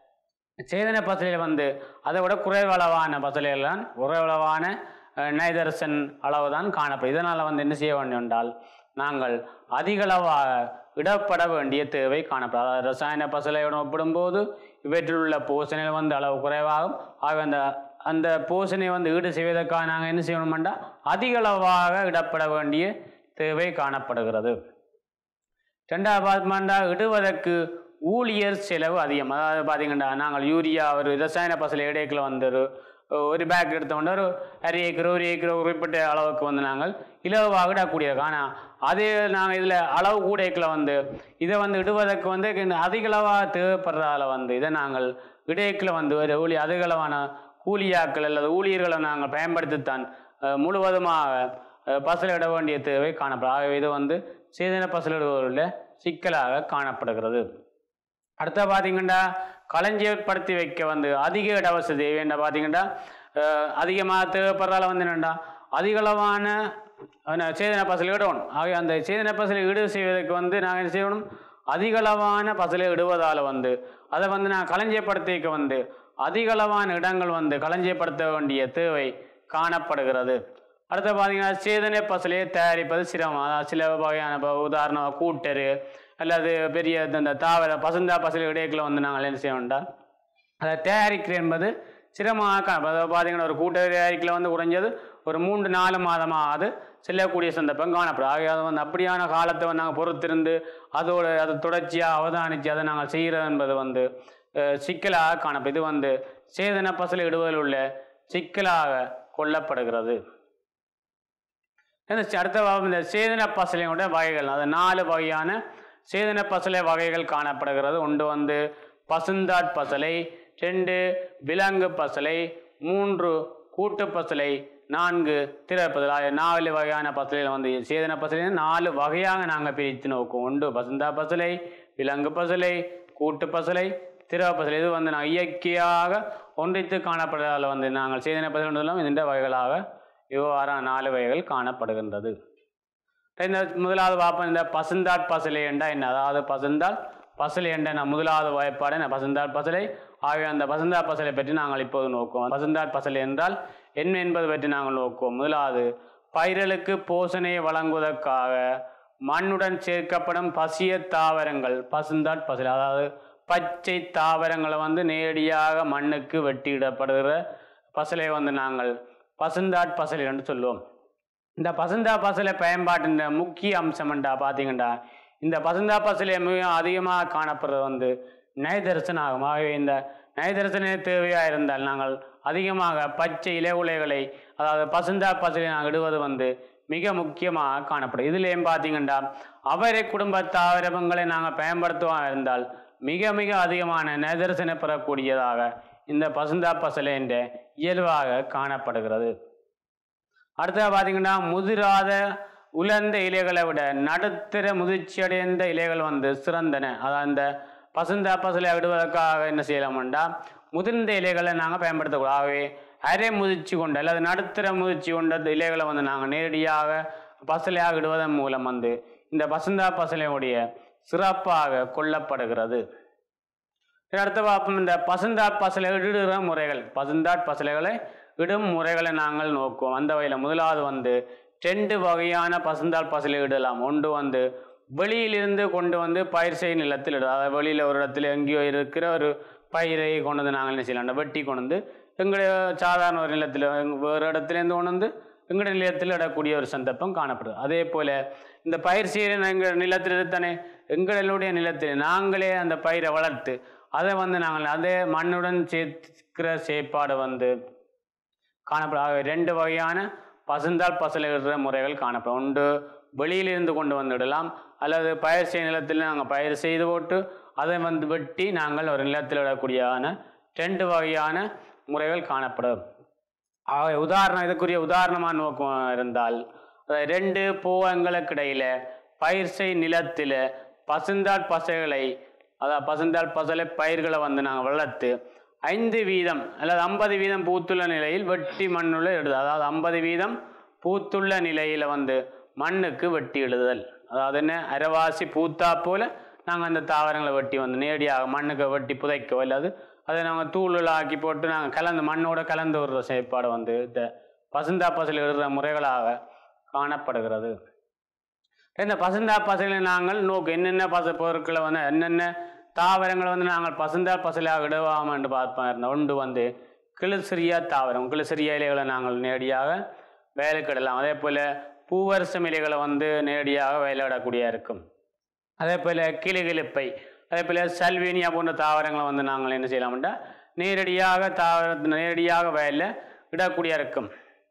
சேதன பசலையில் வந்து அதை விட குறைவளவான பசலையில் தான் குறைவளவான அஹ், நைதர்சன் அளவு தான் காணப்படும் இதனால் வந்து என்ன செய்ய வேண்டும் என்றால் நாங்கள் அதிகளவாக இடப்பட வேண்டிய தேவை காணப்படும் அதாவது ரசாயன பசலையுடன் ஒப்பிடும்போது இவற்றில் உள்ள பூசணைகள் வந்து அளவு குறைவாகும் ஆக அந்த அந்த பூசணை வந்து ஈடு செய்வதற்காக நாங்கள் என்ன செய்யணுமெண்டா அதிகளவாக இடப்பட வேண்டிய தேவை காணப்படுகிறது ரெண்டாவது பார்த்தோம்னா இடுவதற்கு ஊழியர் செலவு அதிகம் அதாவது பார்த்தீங்கன்னா நாங்கள் யூரியா ஒரு ரசாயன பசலை இடைக்கில் வந்து ஒரு ஒரு பேக் எடுத்தோம்னா ஒரு அரை ஏக்கர் ஒரு ஏக்கர் குறிப்பிட்ட அளவுக்கு வந்து நாங்கள் இலவாக இடக்கூடியது ஆனால் அதே நாங்கள் இதில் அளவு கூடைக்கில் வந்து இதை வந்து இடுவதற்கு வந்து அதிக அளவாக தேவைப்படுறதால வந்து இதை நாங்கள் இடையக்கில் வந்து ஒரு ஊழி அதிகளவான கூலியாக்கள் அல்லது ஊழியர்களை நாங்கள் பயன்படுத்தித்தான் அஹ், முழுவதுமாக அஹ், பசலிட வேண்டிய தேவை காணப்படும் ஆகவே இது வந்து சேதன பசலிடுவதில் சிக்கலாக காணப்படுகிறது அடுத்த பார்த்தீங்கன்னா களஞ்சியப்படுத்தி வைக்க வந்து அதிக இட வசதி என்ன பார்த்தீங்கன்னா அஹ், அதிகமாக தேவைப்படுறதால வந்து என்னென்னா அதிகளவான என்ன, சேதன பசலை இடணும் ஆகவே அந்த சேதன பசலை ஈடு செய்வதற்கு வந்து நாங்கள் என்ன செய்யணும் அதிகளவான பசலை இடுவதால் வந்து அதை வந்து நான் களஞ்சியப்படுத்தி வைக்க வந்து அதிகளவான இடங்கள் வந்து களஞ்சியப்படுத்த வேண்டிய தேவை காணப்படுகிறது அடுத்து பார்த்தீங்கன்னா சேதனை பசலையை தயாரிப்பது சிரமம் அதாவது சில வகையான இப்போ உதாரணம் கூட்டரு அல்லது பெரிய இந்த- இந்த தாவர பசுந்தா பசலை இடையக்கில் வந்து நாங்கள் என்ன செய்ய வேண்டாம் அதை தயாரிக்கிற என்பது சிரமமாக காணப்படும். அதாவது பார்த்தீங்கன்னா ஒரு கூட்ட தயாரிக்கல வந்து குறைஞ்சது ஒரு மூன்று நாலு மாதமாக அது செல்லக்கூடிய சந்தர்ப்பம் காணப்படும் ஆகவே அது வந்து அப்படியான காலத்தை வந்து நாங்கள் பொறுத்திருந்து அதோட அதை தொடர்ச்சியாக அவதானித்து அதை நாங்கள் செய்கிறது என்பது வந்து அஹ், சிக்கலாக காணப்படும் இது வந்து சேதன பசலை இடுவதில் உள்ள சிக்கலாக கொள்ளப்படுகிறது இந்த அடுத்த வா- இந்த சேதன பசலையோட வகைகள் அது நாலு வகையான சேதன பசலை வகைகள் காணப்படுகிறது ஒன்று வந்து பசுந்தாட் பசலை ரெண்டு விலங்கு பசலை மூன்று கூட்டு பசலை நான்கு திறப்பசலை ஆகிய நாலு வகையான பசலையில் வந்து சேதன பசலை நாலு வகையாக நாங்கள் பிரித்து நோக்குவோம் ஒன்று பசுந்தா பசலை விலங்கு பசலை கூட்டு பசலை திரவ பசலை இது வந்து நான் இயற்கையாக ஒன்றித்து காணப்படுறதால் வந்து நாங்கள் சேதன பசலை இந்த வகைகளாக இவ்வாறான நாலு வகைகள் காணப்படுகின்றது இந்த முதலாவது பார்ப்போம் இந்த பசுந்தாட் பசலை என்றா என்ன அதாவது பசுந்தால் பசலை என்ற நான் முதலாவது வாய்ப்பாடு என்ன பசுந்தாட் பசலை ஆகிய அந்த பசுந்தாட் பசலை பற்றி நாங்கள் இப்போது நோக்குவோம் பசுந்தாட் பசலை என்றால் என்ன என்பது பற்றி நாங்கள் நோக்குவோம் முதலாவது பயிர்களுக்கு போஷணையை வழங்குவதற்காக மண்ணுடன் சேர்க்கப்படும் பசிய தாவரங்கள் பசுந்தாட் பசலை அதாவது பச்சை தாவரங்களை வந்து நேரடியாக மண்ணுக்கு வெட்டியிடப்படுகிற பசலை வந்து நாங்கள் பசுந்தாட் பசலை என்று சொல்லுவோம் இந்த பசுந்தா பசலை பயன்பாட்டின் முக்கிய அம்சம் என்றா பார்த்தீங்கன்னா இந்த பசுந்தா பசலை மிக அதிகமாக காணப்படுறது வந்து நயதரிசனம் ஆகும் ஆகவே இந்த நயதரிசன தேவையாக இருந்தால் நாங்கள் அதிகமாக பச்சை இலை உலைகளை அதாவது பசுந்தா பசலை நாங்கள் இடுவது வந்து மிக முக்கியமாக காணப்படும் இதுலேயும் பார்த்தீங்கன்னா அவரை குடும்ப தாவரங்களை நாங்கள் பயன்படுத்துவோம் இருந்தால் மிக மிக அதிகமான நயதரிசனை பெறக்கூடியதாக இந்த பசுந்தா பசலை என்ற இயல்பாக காணப்படுகிறது அடுத்தது பார்த்தீங்கன்னா முதிராத உலர்ந்த இலைகளை விட நடுத்தர முதிர்ச்சி அடைந்த இலைகள் வந்து சிறந்தன அதாவது அந்த பசுந்தா பசலை விடுவதற்காக என்ன செய்யலாம்டா முதிர்ந்த இலைகளை நாங்கள் பயன்படுத்தக்கூடாது ஆகவே அரை முதிர்ச்சி கொண்ட அல்லது நடுத்தர முதிர்ச்சி கொண்ட இலைகளை வந்து நாங்கள் நேரடியாக பசலையாக இடுவதன் மூலம் வந்து இந்த பசுந்தா பசலையுடைய சிறப்பாக கொள்ளப்படுகிறது இதை அடுத்து பார்ப்போம் இந்த பசுந்தாட் பசலை இடுகிற முறைகள் பசுந்தாட் பசலைகளை இடும் முறைகளை நாங்கள் நோக்குவோம் அந்த வகையில் முதலாவது வந்து ரெண்டு வகையான பசுந்தாள் பசலை இடலாம் ஒன்று வந்து வெளியிலிருந்து கொண்டு வந்து பயிர் செய்யும் நிலத்தில் இடும் அதாவது வெளியில் ஒரு இடத்துல எங்கேயோ இருக்கிற ஒரு பயிரை கொண்டு வந்து நாங்கள் என்ன செய்யலாம் வெட்டி கொண்டு வந்து எங்களுடைய சாதாரண ஒரு நிலத்தில் வேறு இடத்துலேருந்து கொண்டு வந்து எங்களுடைய நிலத்தில் இடக்கூடிய ஒரு சந்தர்ப்பம் காணப்படுது அதே போல் இந்த பயிர் செய்கிற எங்கள் நிலத்தில் தானே எங்களுடைய நிலத்தில் நாங்களே அந்த பயிரை வளர்த்து அதை வந்து நாங்கள் அதே மண்ணுடன் சேர்க்கிற செயற்பாடு வந்து காணப்படும் ஆகவே ரெண்டு வகையான பசுந்தால் பசலிடுற முறைகள் காணப்படும் ஒன்று வெளியிலிருந்து கொண்டு வந்துடலாம் அல்லது பயிர் செய்ய நிலத்தில் நாங்கள் பயிர் செய்து போட்டு அதை வந்து வெட்டி நாங்கள் ஒரு நிலத்தில் விடக்கூடியதான ரெண்டு வகையான முறைகள் காணப்படும் ஆகவே உதாரணம் இதுக்குரிய உதாரணமாக நோக்கம் இருந்தால் அதாவது ரெண்டு பூவங்களுக்கு இடையில பயிர் செய் நிலத்தில் பசுந்தாள் பசைகளை அதாவது பசுந்தாள் பசலை பயிர்களை வந்து நாங்கள் வளர்த்து ஐந்து வீதம் அல்லது ஐம்பது வீதம் பூத்துள்ள நிலையில் வெட்டி மண்ணுள்ள இடுதல் அதாவது ஐம்பது வீதம் பூத்துள்ள நிலையில் வந்து மண்ணுக்கு வெட்டி இடுதல் அதாவது என்ன அரைவாசி பூத்தா போல நாங்கள் அந்த தாவரங்களை வெட்டி வந்து நேரடியாக மண்ணுக்கு வெட்டி புதைக்கோ அல்லது அதை நாங்கள் தூளில் ஆக்கி போட்டு நாங்கள் கலந்து மண்ணோட கலந்து விடுற செயற்பாடு வந்து இந்த பசுந்தா பசல் இடுற முறைகளாக காணப்படுகிறது இந்த பசுந்தா பசலை நாங்கள் நோக்கு என்னென்ன பச பொருட்களை வந்து என்னென்ன தாவரங்களை வந்து நாங்கள் பசுந்தா பசலாக இடுவோம் என்று பார்ப்போம் இருந்தோம் ஒன்று வந்து கிளிசிறியா தாவரம் கிளிசிறியா இலைகளை நாங்கள் நேரடியாக வேலைக்கிடலாம் அதே போல் பூவரசம் இலைகளை வந்து நேரடியாக வேலையிடக்கூடிய இருக்கும் அதே போல் கிளிகிழிப்பை அதே போல் சல்வேனியா போன்ற தாவரங்களை வந்து நாங்கள் என்ன செய்யலாம்டா நேரடியாக தாவர நேரடியாக வயலில் இடக்கூடிய இருக்கும்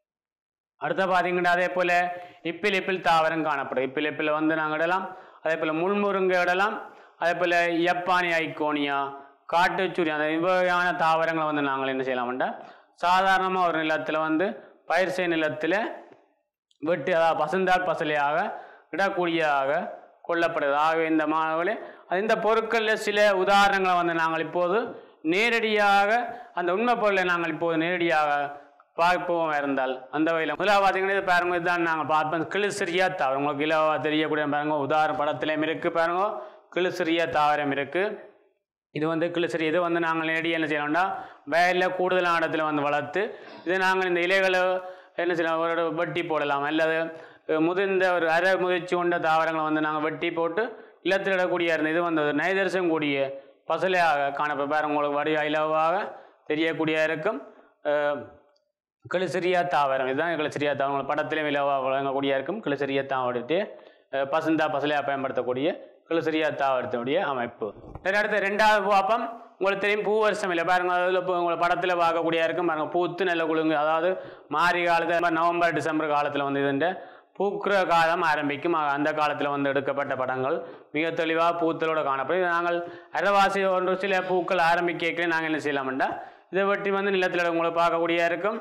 அடுத்த பார்த்தீங்கன்னா அதே போல் இப்பில் இப்பில் தாவரம் காணப்படும் இப்பில் இப்பில் வந்து நாங்கள் இடலாம் அதே போல் முள்முருங்கை இடலாம் அதே போல் யப்பானி ஐக்கோனியா காட்டுச்சூரி அந்த வகையான தாவரங்களை வந்து நாங்கள் என்ன செய்யலாம்டா சாதாரணமாக ஒரு நிலத்தில் வந்து பயிர் செய் நிலத்தில் வெட்டு அதாவது பசுந்தாள் பசலையாக இடக்கூடியதாக கொள்ளப்படுது ஆகவே இந்த மாணவர்களே அது இந்த பொருட்களில் சில உதாரணங்களை வந்து நாங்கள் இப்போது நேரடியாக அந்த உண்மை பொருளை நாங்கள் இப்போது நேரடியாக பார்ப்போம் இருந்தால் அந்த வகையில் முதலாவது பார்த்தீங்கன்னா இது பாருங்க இதுதான் நாங்கள் பார்ப்போம் கிளிசிரியா தாவரம் உங்களுக்கு இலவா தெரியக்கூடிய பாருங்க உதாரண படத்துலையும் இருக்குது பாருங்க கிளிசிரியா தாவரம் இருக்குது இது வந்து கிளிசரி இது வந்து நாங்கள் நேரடியாக என்ன செய்யணும்னா வயலில் கூடுதலான இடத்துல வந்து வளர்த்து இது நாங்கள் இந்த இலைகளை என்ன செய்யலாம் ஒரு வெட்டி போடலாம் அல்லது அஹ், முதிர்ந்த ஒரு அரை முதிர்ச்சி கொண்ட தாவரங்களை வந்து நாங்கள் வெட்டி போட்டு இல்லத்தில் இடக்கூடிய இருந்த இது வந்து ஒரு நைதரிசம் கூடிய பசலையாக காணப்படும் பாருங்க உங்களுக்கு வடி இலவாக தெரியக்கூடிய இருக்கும் அஹ், கிளிசரியா தாவரம் இதுதான் கிளிசரியா தாவரம் உங்களுக்கு படத்திலும் இலவாக வழங்கக்கூடிய இருக்கும் கிளிசரியா தாவரத்தை அஹ், பசுந்தா பசலையாக பயன்படுத்தக்கூடிய கிளிசரியா தாவரத்தினுடைய அமைப்பு சரி அடுத்து ரெண்டாவது பாப்பம் உங்களுக்கு தெரியும் பூ வருஷம் இல்லை பாருங்க அதில் இப்போ உங்களை படத்தில் பார்க்கக்கூடிய இருக்கும் பாருங்க பூத்து நல்ல குழுங்கு அதாவது மாரி காலத்தில் நவம்பர் டிசம்பர் காலத்தில் வந்து இதுன்ற பூக்கிற காலம் ஆரம்பிக்கும் ஆக அந்த காலத்தில் வந்து எடுக்கப்பட்ட படங்கள் மிக தெளிவாக பூத்தலோட காணப்படும் இது நாங்கள் அரைவாசி ஒன்று சில பூக்கள் ஆரம்பிக்க நாங்கள் என்ன செய்யலாம்டா இதை வெட்டி வந்து நிலத்தில் உங்களுக்கு பார்க்கக்கூடிய இருக்கும்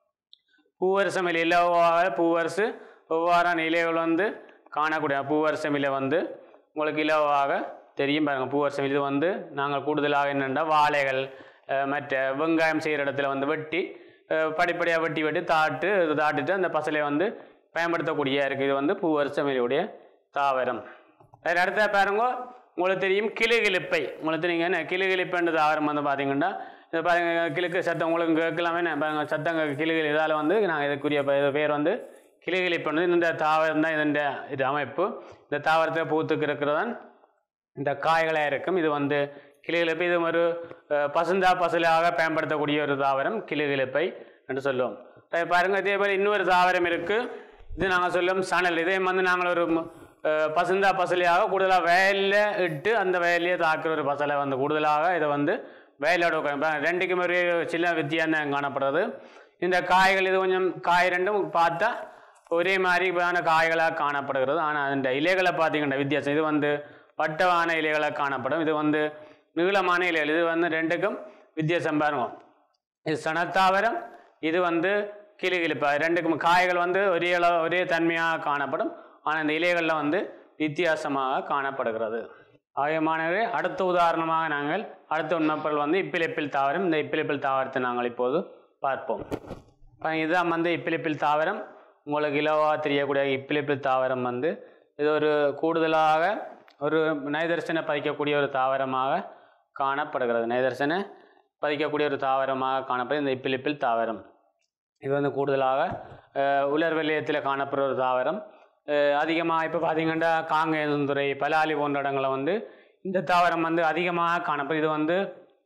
பூவரசம் இலை இலவாக பூவரசு ஒவ்வாறான இலைகள் வந்து காணக்கூடிய பூவரசம் இலை வந்து உங்களுக்கு இலவாக தெரியும் பாருங்கள் பூவரசம் இது வந்து நாங்கள் கூடுதலாக என்னென்னா வாழைகள் அஹ், மற்ற வெங்காயம் செய்கிற இடத்துல வந்து வெட்டி அஹ், படிப்படியாக வெட்டி வெட்டி தாட்டு தாட்டிட்டு அந்த பசலை வந்து பயன்படுத்தக்கூடிய இருக்குது இது வந்து பூவரசம் இலையுடைய தாவரம் வேறு அடுத்த பாருங்க உங்களுக்கு தெரியும் கிளுகிழிப்பை உங்களுக்கு தெரியுங்க என்ன கிளுகிழிப்புன்ற தாவரம் வந்து பார்த்தீங்கன்னா இது பாருங்க கிழக்கு சத்தம் உங்களுக்கு கேட்கலாமே நான் பாருங்க சத்தங்க கிளுகிழி இதால் வந்து நாங்கள் இதுக்குரிய பே- இது பேர் வந்து கிளுகிழிப்புன்னு இந்த தாவரம் தான் இதன் இது அமைப்பு இந்த தாவரத்தை பூத்துக்கு இருக்கிறதான் இந்த காய்களாக இருக்கும் இது வந்து கிளிகிழப்பை இது ஒரு அஹ், பசுந்தா பசுலாக பயன்படுத்தக்கூடிய ஒரு தாவரம் கிளிகிழப்பை என்று சொல்லுவோம் அதை பாருங்க இதே போல் இன்னொரு தாவரம் இருக்குது இது நாங்கள் சொல்லுவோம் சணல் இதே வந்து நாங்கள் ஒரு மு- அஹ், பசுந்தா பசலையாக கூடுதலாக வயலில் இட்டு அந்த வயல்லையே தாக்குற ஒரு பசலை வந்து கூடுதலாக இதை வந்து வயலோட உட்காந்து பாருங்க, ரெண்டுக்கும் ஒரு சின்ன வித்தியாசம் காணப்படுறது இந்த காய்கள் இது கொஞ்சம் காய் ரெண்டும் பார்த்தா ஒரே மாதிரியான காய்களாக காணப்படுகிறது ஆனால் அந்த இலைகளை பார்த்தீங்கன்னா வித்தியாசம் இது வந்து வட்டமான இலைகளாக காணப்படும் இது வந்து நீளமான இலைகள் இது வந்து ரெண்டுக்கும் வித்தியாசம் பாருங்க இது சனத்தாவரம் இது வந்து கிளிகிழிப்பா ரெண்டுக்கும் காய்கள் வந்து ஒரே அளவு ஒரே தன்மையாக காணப்படும் ஆனால் இந்த இலைகளில் வந்து வித்தியாசமாக காணப்படுகிறது ஆகிய மாணவர்களே அடுத்த உதாரணமாக நாங்கள் அடுத்த உண்மைப்பொருள் வந்து இப்பிலிப்பில் தாவரம் இந்த இப்பிலிப்பில் தாவரத்தை நாங்கள் இப்போது பார்ப்போம் பாருங்க, இதுதான் வந்து இப்பிலிப்பில் தாவரம் உங்களுக்கு இலவாக தெரியக்கூடிய இப்பிலிப்பில் தாவரம் வந்து இது ஒரு கூடுதலாக ஒரு நைதர்சனை பதிக்கக்கூடிய ஒரு தாவரமாக காணப்படுகிறது நைதர்சனை பதிக்கக்கூடிய ஒரு தாவரமாக காணப்படுது இந்த இப்பிலிப்பில் தாவரம் இது வந்து கூடுதலாக அஹ், உலர் வலயத்தில் காணப்படுற ஒரு தாவரம் அதிகமாக இப்போ பார்த்தீங்கன்னா காங்கேயந்துறை பலாலி போன்ற இடங்களில் வந்து இந்த தாவரம் வந்து அதிகமாக காணப்படும் இது வந்து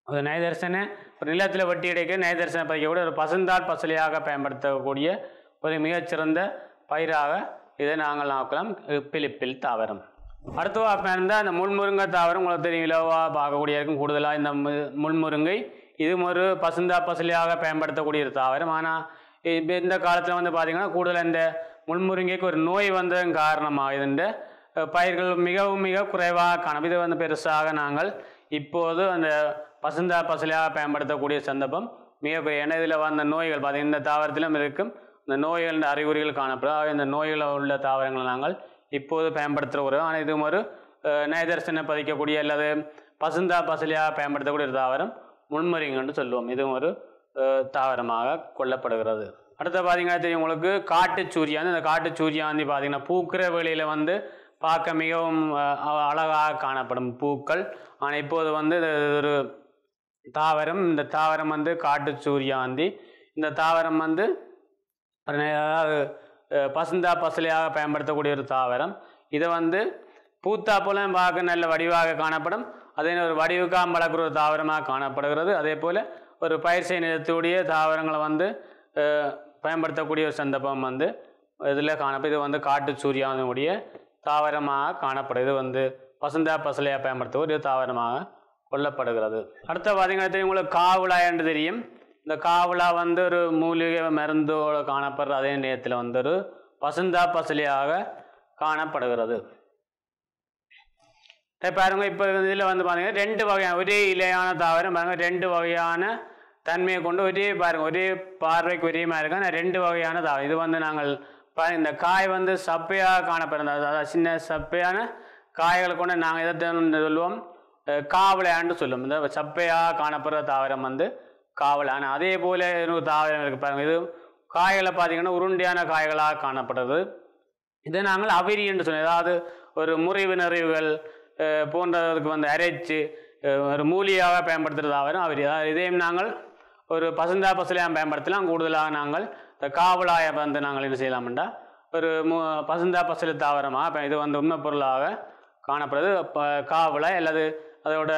ஒரு நயதர்சன ஒரு நிலத்தில் வெட்டி எடுக்க நயதர்சன பதிக்கக்கூடிய ஒரு பசுந்தாள் பசலையாக பயன்படுத்தக்கூடிய ஒரு மிகச்சிறந்த பயிராக இதை நாங்கள் நாக்கலாம் பிலிப்பில் தாவரம் அடுத்து பார்ப்பேன் இருந்தால் இந்த முள்முருங்கை தாவரம் உங்களுக்கு தெரியும் இலவாக பார்க்கக்கூடிய இருக்கும் கூடுதலாக இந்த மு- முள்முருங்கை இதுவும் ஒரு பசுந்தா பசலையாக பயன்படுத்தக்கூடிய ஒரு தாவரம் ஆனால் இப்போ இந்த காலத்தில் வந்து பார்த்திங்கன்னா கூடுதலாக இந்த முள்முருங்கைக்கு ஒரு நோய் வந்ததன் காரணமாக இதுண்ட அஹ், பயிர்கள் மிகவும் மிக குறைவாக காணும் இது வந்து பெருசாக நாங்கள் இப்போது அந்த பசுந்தா பசலையாக பயன்படுத்தக்கூடிய சந்தர்ப்பம் மிக குறைய ஏன்னா இதில் வந்த நோய்கள் பார்த்திங்கன்னா இந்த தாவரத்திலும் இருக்கும் இந்த நோய்களின் அறிகுறிகள் காணப்படும் ஆக இந்த நோய்கள் உள்ள தாவரங்களை நாங்கள் இப்போது பயன்படுத்துகிறோம் ஆனால் இதுவும் ஒரு அஹ், நயதர்சனை பதிக்கக்கூடிய அல்லது பசுந்தா பசலையாக பயன்படுத்தக்கூடிய ஒரு தாவரம் முன்மரிங்கன்னு சொல்லுவோம் இதுவும் ஒரு அஹ், தாவரமாக கொள்ளப்படுகிறது அடுத்து பார்த்தீங்கன்னா தெரியும் உங்களுக்கு காட்டு சூரியாந்தி இந்த காட்டு சூரியாந்தி பார்த்தீங்கன்னா பூக்கிற வேளையில் வந்து பார்க்க மிகவும் அஹ், அ- அழகாக காணப்படும் பூக்கள் ஆனால் இப்போது வந்து இது ஒரு தாவரம் இந்த தாவரம் வந்து காட்டு சூரியாந்தி இந்த தாவரம் வந்து அதாவது அஹ், பசுந்தா பசலையாக பயன்படுத்தக்கூடிய ஒரு தாவரம் இதை வந்து பூத்தா போல பார்க்க நல்ல வடிவாக காணப்படும் அதே ஒரு வடிவுக்காம் வளர்க்குற ஒரு தாவரமாக காணப்படுகிறது அதே போல் ஒரு பயிர் செய்ய நிலத்துடைய தாவரங்களை வந்து அஹ், பயன்படுத்தக்கூடிய ஒரு சந்தர்ப்பம் வந்து இதில் காணப்படும் இது வந்து காட்டு சூரியானுடைய தாவரமாக காணப்படுது இது வந்து பசுந்தா பசலையாக பயன்படுத்தக்கூடிய ஒரு தாவரமாக கொல்லப்படுகிறது அடுத்த பார்த்தீங்கன்னா தெரியும் உங்களுக்கு காவுளா என்று தெரியும் இந்த காவுளா வந்து ஒரு மூலிகை மருந்தோடு காணப்படுற அதே நேரத்தில் வந்து ஒரு பசுந்தா பசலியாக காணப்படுகிறது இப்ப பாருங்க இப்போ இதில் வந்து பாருங்க ரெண்டு வகையான ஒரே இலையான தாவரம் பாருங்க ரெண்டு வகையான தன்மையை கொண்டு ஒரே பாருங்க ஒரே பார்வைக்கு ஒரே மாதிரி இருக்கும் ஆனா ரெண்டு வகையான தாவரம் இது வந்து நாங்கள் பாருங்க இந்த காய் வந்து சப்பையாக காணப்படுறது அதாவது சின்ன சப்பையான காய்களை கொண்டு நாங்கள் எதை தெரிந்து சொல்லுவோம் அஹ் காவலான்னு சொல்லுவோம் இந்த சப்பையாக காணப்படுற தாவரம் வந்து காவலான் அதே போல இன்னொரு தாவரம் இருக்கு பாருங்க இது காய்களை பார்த்தீங்கன்னா உருண்டையான காய்களாக காணப்படுறது இதை நாங்கள் அவிரி என்று சொல்லுவோம் அதாவது ஒரு முறிவு நிறைவுகள் அஹ், போன்றதுக்கு வந்து அரைச்சு அஹ், ஒரு மூலியாக பயன்படுத்துகிறது தாவரம் அவிரி அதாவது இதையும் நாங்கள் ஒரு பசுந்தா பசுலையாக பயன்படுத்தலாம் கூடுதலாக நாங்கள் இந்த காவலாய வந்து நாங்கள் என்ன செய்யலாம்டா ஒரு மு பசுந்தா பசுல தாவரமாக இப்போ இது வந்து உண்மை பொருளாக காணப்படுது ப காவலாய் அல்லது அதோட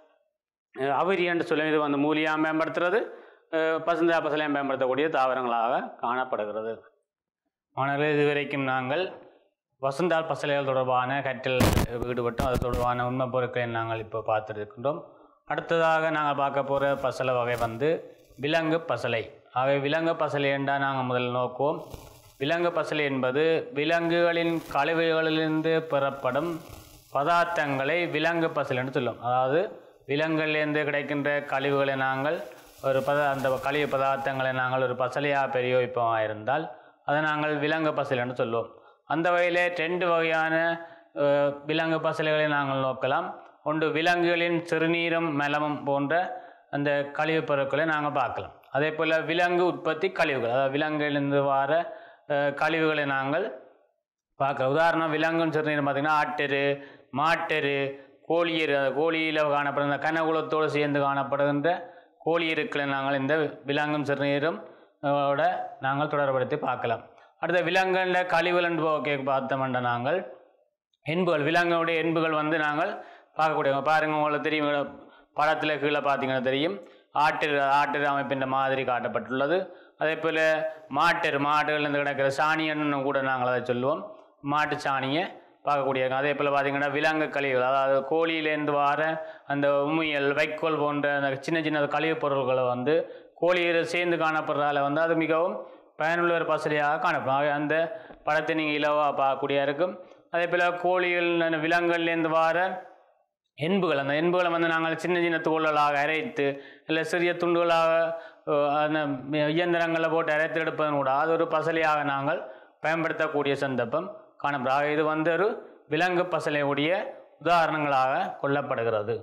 அஹ், அவிரி என்று சொல்லும் இது வந்து மூலியாக பயன்படுத்துறது அஹ், பசுந்தா பசுலையாக பயன்படுத்தக்கூடிய தாவரங்களாக காணப்படுகிறது மாணவர்களே இதுவரைக்கும் நாங்கள் வசந்தால் பசலைகள் தொடர்பான கற்றல் ஈடுபட்டோம் அது தொடர்பான உண்மை பொருட்களை நாங்கள் இப்போ பார்த்துட்டு இருக்கின்றோம் அடுத்ததாக நாங்கள் பார்க்க போகிற பசலை வகை வந்து விலங்கு பசலை ஆகவே விலங்கு பசலை என்றால் நாங்கள் முதல்ல நோக்குவோம் விலங்கு பசலை என்பது விலங்குகளின் கழிவுகளிலிருந்து பெறப்படும் பதார்த்தங்களை விலங்கு பசலை என்று சொல்லுவோம் அதாவது விலங்குகளிலிருந்து கிடைக்கின்ற கழிவுகளை நாங்கள் ஒரு பத அந்த கழிவு பதார்த்தங்களை நாங்கள் ஒரு பசலையாக பிரயோகிப்போமாக இருந்தால் அதை நாங்கள் விலங்கு பசலை என்று சொல்லுவோம் அந்த வகையில் ரெண்டு வகையான அஹ், விலங்கு பசலைகளை நாங்கள் நோக்கலாம் ஒன்று விலங்குகளின் சிறுநீரும் மலமும் போன்ற அந்த கழிவுப் பொருட்களை நாங்கள் பார்க்கலாம் அதே போல் விலங்கு உற்பத்தி கழிவுகள் அதாவது விலங்குகளிலிருந்து வர அஹ், கழிவுகளை நாங்கள் பார்க்க உதாரணம் விலங்குன்னு சிறுநீர் பார்த்திங்கன்னா ஆட்டெரு மாட்டெரு கோழியர் அது கோழியில் காணப்படுகின்ற கனகுலத்தோடு சேர்ந்து காணப்படுகின்ற கோழியருக்களை நாங்கள் இந்த விலங்கும் சிறுநீரும் அஹ், ஓட நாங்கள் தொடர்படுத்தி பார்க்கலாம் அடுத்த விலங்குகளில் கழிவுகள் ஓகே பார்த்தோம்னா நாங்கள் என்புகள் விலங்குடைய என்புகள் வந்து நாங்கள் பார்க்கக்கூடிய பாருங்கள் உங்களுக்கு தெரியும் படத்தில் கீழே பார்த்தீங்கன்னா தெரியும் ஆட்டு ஆட்டு அமைப்பின் மாதிரி காட்டப்பட்டுள்ளது அதே போல் மாட்டெரு மாடுகள்லேருந்து கிடக்கிற சாணியன்னு கூட நாங்கள் அதை சொல்லுவோம் மாட்டு சாணியை பார்க்கக்கூடிய அதே போல் பார்த்தீங்கன்னா விலங்கு கழிவுகள் அதாவது கோழியிலேருந்து வர அந்த உமியல் வைக்கோல் போன்ற அந்த சின்ன சின்ன கழிவுப் பொருட்களை வந்து கோழியில் சேர்ந்து காணப்படுறதால வந்து அது மிகவும் பயனுள்ள ஒரு பசலியாக காணப்படும் ஆகவே அந்த படத்தை நீங்கள் இலவாக பார்க்கக்கூடிய இருக்கும் அதே போல் கோழிகள் அந்த விலங்குகள்லேருந்து வர என்புகள் அந்த என்புகளை வந்து நாங்கள் சின்ன சின்ன தூள்களாக அரைத்து இல்லை சிறிய துண்டுகளாக அஹ், அந்த இயந்திரங்களில் போட்டு அரைத்து எடுப்பதன் கூட அது ஒரு பசலையாக நாங்கள் பயன்படுத்தக்கூடிய சந்தர்ப்பம் காணப்படும் ஆக இது வந்து ஒரு விலங்கு பசலையுடைய உதாரணங்களாக கொள்ளப்படுகிறது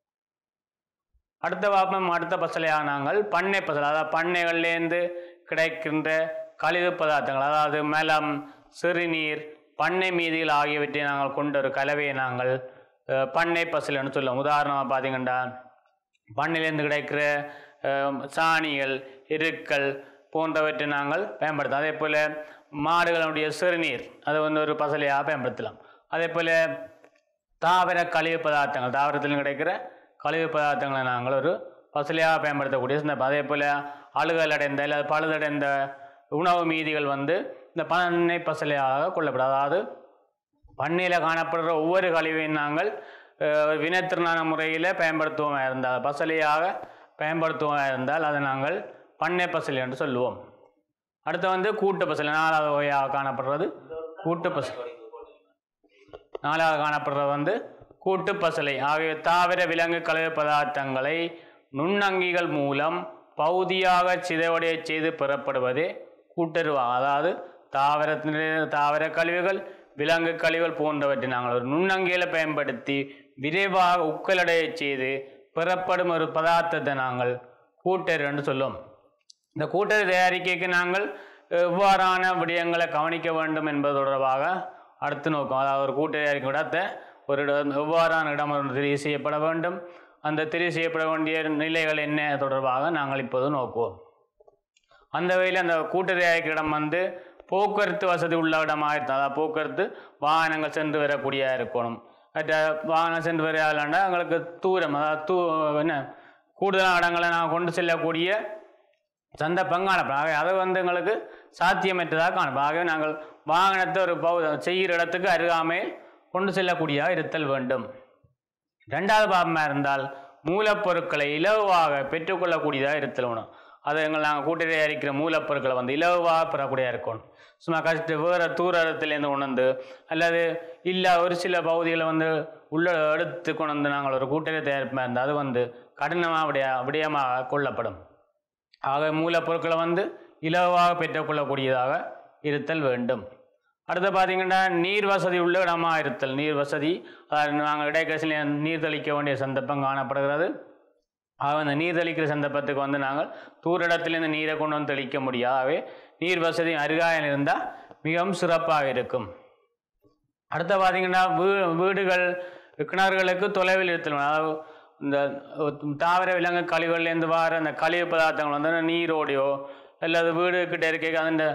அடுத்த வாப்பம் அடுத்த பசலையாக நாங்கள் பண்ணை பசலை அதாவது பண்ணைகள்லேருந்து கிடைக்கின்ற கழிவு பதார்த்தங்கள் அதாவது மலம் சிறுநீர் பண்ணை மீதிகள் ஆகியவற்றை நாங்கள் கொண்ட ஒரு கலவையை நாங்கள் அஹ், பண்ணை பசலைன்னு சொல்லுவோம் உதாரணமாக பார்த்தீங்கன்னா பண்ணையிலேருந்து கிடைக்கிற அஹ், சாணிகள் எருக்கள் போன்றவற்றை நாங்கள் பயன்படுத்தலாம் அதே போல் மாடுகளுடைய சிறுநீர் அதை வந்து ஒரு பசலையாக பயன்படுத்தலாம் அதே போல் தாவர கழிவு பதார்த்தங்கள் தாவரத்தில் கிடைக்கிற கழிவு பதார்த்தங்களை நாங்கள் ஒரு பசலையாக பயன்படுத்தக்கூடிய சந்தர்ப்பம் அதே போல் அழுகல் அடைந்த அல்லது பழுதடைந்த உணவு மீதிகள் வந்து இந்த பண்ணை பசலையாக கொள்ளப்படும் அதாவது பண்ணையில் காணப்படுற ஒவ்வொரு கழிவையும் நாங்கள் அஹ், வினைத்திறனான முறையில் பயன்படுத்துவோமா இருந்தால் பசலையாக பயன்படுத்துவோமா இருந்தால் அதை நாங்கள் பண்ணை பசலை என்று சொல்லுவோம் அடுத்து வந்து கூட்டு பசலை நாலாவது வகையாக காணப்படுறது கூட்டு பசலை நாலாவது காணப்படுறது வந்து கூட்டு பசலை ஆகிய தாவர விலங்கு கழிவு பதார்த்தங்களை நுண்ணங்கிகள் மூலம் பகுதியாக சிதைவடைய செய்து பெறப்படுவதே கூட்டுருவாகும் அதாவது தாவரத்தினுடைய தாவர கழிவுகள் விலங்கு கழிவுகள் போன்றவற்றை நாங்கள் ஒரு நுண்ணங்கிகளை பயன்படுத்தி விரைவாக உக்கலடைய செய்து பெறப்படும் ஒரு பதார்த்தத்தை நாங்கள் கூட்டரு என்று சொல்லுவோம் இந்த கூட்டறி தயாரிக்கைக்கு நாங்கள் எவ்வாறான விடயங்களை கவனிக்க வேண்டும் என்பது தொடர்பாக அடுத்து நோக்கம் அதாவது ஒரு கூட்டறி தயாரிக்கும் இடத்தை ஒரு இடம் எவ்வாறான இடம் ஒன்று தெரிவு செய்யப்பட வேண்டும் அந்த தெரிவு செய்யப்பட வேண்டிய நிலைகள் என்ன தொடர்பாக நாங்கள் இப்போது நோக்குவோம் அந்த வகையில் அந்த கூட்டறி தயாரிக்கிற இடம் வந்து போக்குவரத்து வசதி உள்ள இடமாக இருந்தால் அதாவது போக்குவரத்து வாகனங்கள் சென்று வரக்கூடிய இருக்கணும் மற்ற வாகனம் சென்று வரையாலண்டா எங்களுக்கு தூரம் அதாவது தூ என்ன கூடுதலான இடங்களை நான் கொண்டு செல்லக்கூடிய சந்தர்ப்பம் காணப்படும் ஆகவே அது வந்து எங்களுக்கு சாத்தியமற்றதாக காணப்படும் ஆகவே நாங்கள் வாகனத்தை ஒரு பௌ செய்கிற இடத்துக்கு அருகாமையில் கொண்டு செல்லக்கூடியதாக இருத்தல் வேண்டும் ரெண்டாவது பாவமாக இருந்தால் மூலப்பொருட்களை இலவாக பெற்றுக்கொள்ளக்கூடியதாக இருத்தல் வேணும் அது எங்கள் நாங்கள் கூட்டறி தயாரிக்கிற மூலப்பொருட்களை வந்து இலவாக பெறக்கூடியதாக இருக்கணும் சும்மா கஷ்ட வேறு தூரத்துலேருந்து உணர்ந்து அல்லது இல்லை ஒரு சில பகுதிகளை வந்து உள்ள எடுத்து கொண்டு வந்து நாங்கள் ஒரு கூட்டறி தயாரிப்பாக இருந்தால் அது வந்து கடினமாக விடய விடயமாக கொள்ளப்படும் ஆக மூலப்பொருட்களை வந்து இலவாக பெற்றுக்கொள்ளக்கூடியதாக இருத்தல் வேண்டும் அடுத்து பார்த்தீங்கன்னா நீர் வசதி உள்ள இடமாக இருத்தல் நீர் வசதி அதாவது நாங்கள் இடைக்கசில் நீர் தெளிக்க வேண்டிய சந்தர்ப்பம் காணப்படுகிறது ஆக அந்த நீர் தெளிக்கிற சந்தர்ப்பத்துக்கு வந்து நாங்கள் தூர இடத்துலேருந்து நீரை கொண்டு வந்து தெளிக்க முடியாதவே நீர் வசதி அருகாயில் இருந்தால் மிகவும் சிறப்பாக இருக்கும் அடுத்து பார்த்தீங்கன்னா வீ வீடுகள் கிணறுகளுக்கு தொலைவில் இருத்தல் வேண்டும். அதாவது இந்த தாவர விலங்கு கழிவுகள்லேருந்து வர அந்த கழிவு பதார்த்தங்கள் வந்து நீரோடையோ அல்லது வீடு கிட்ட இருக்க அந்த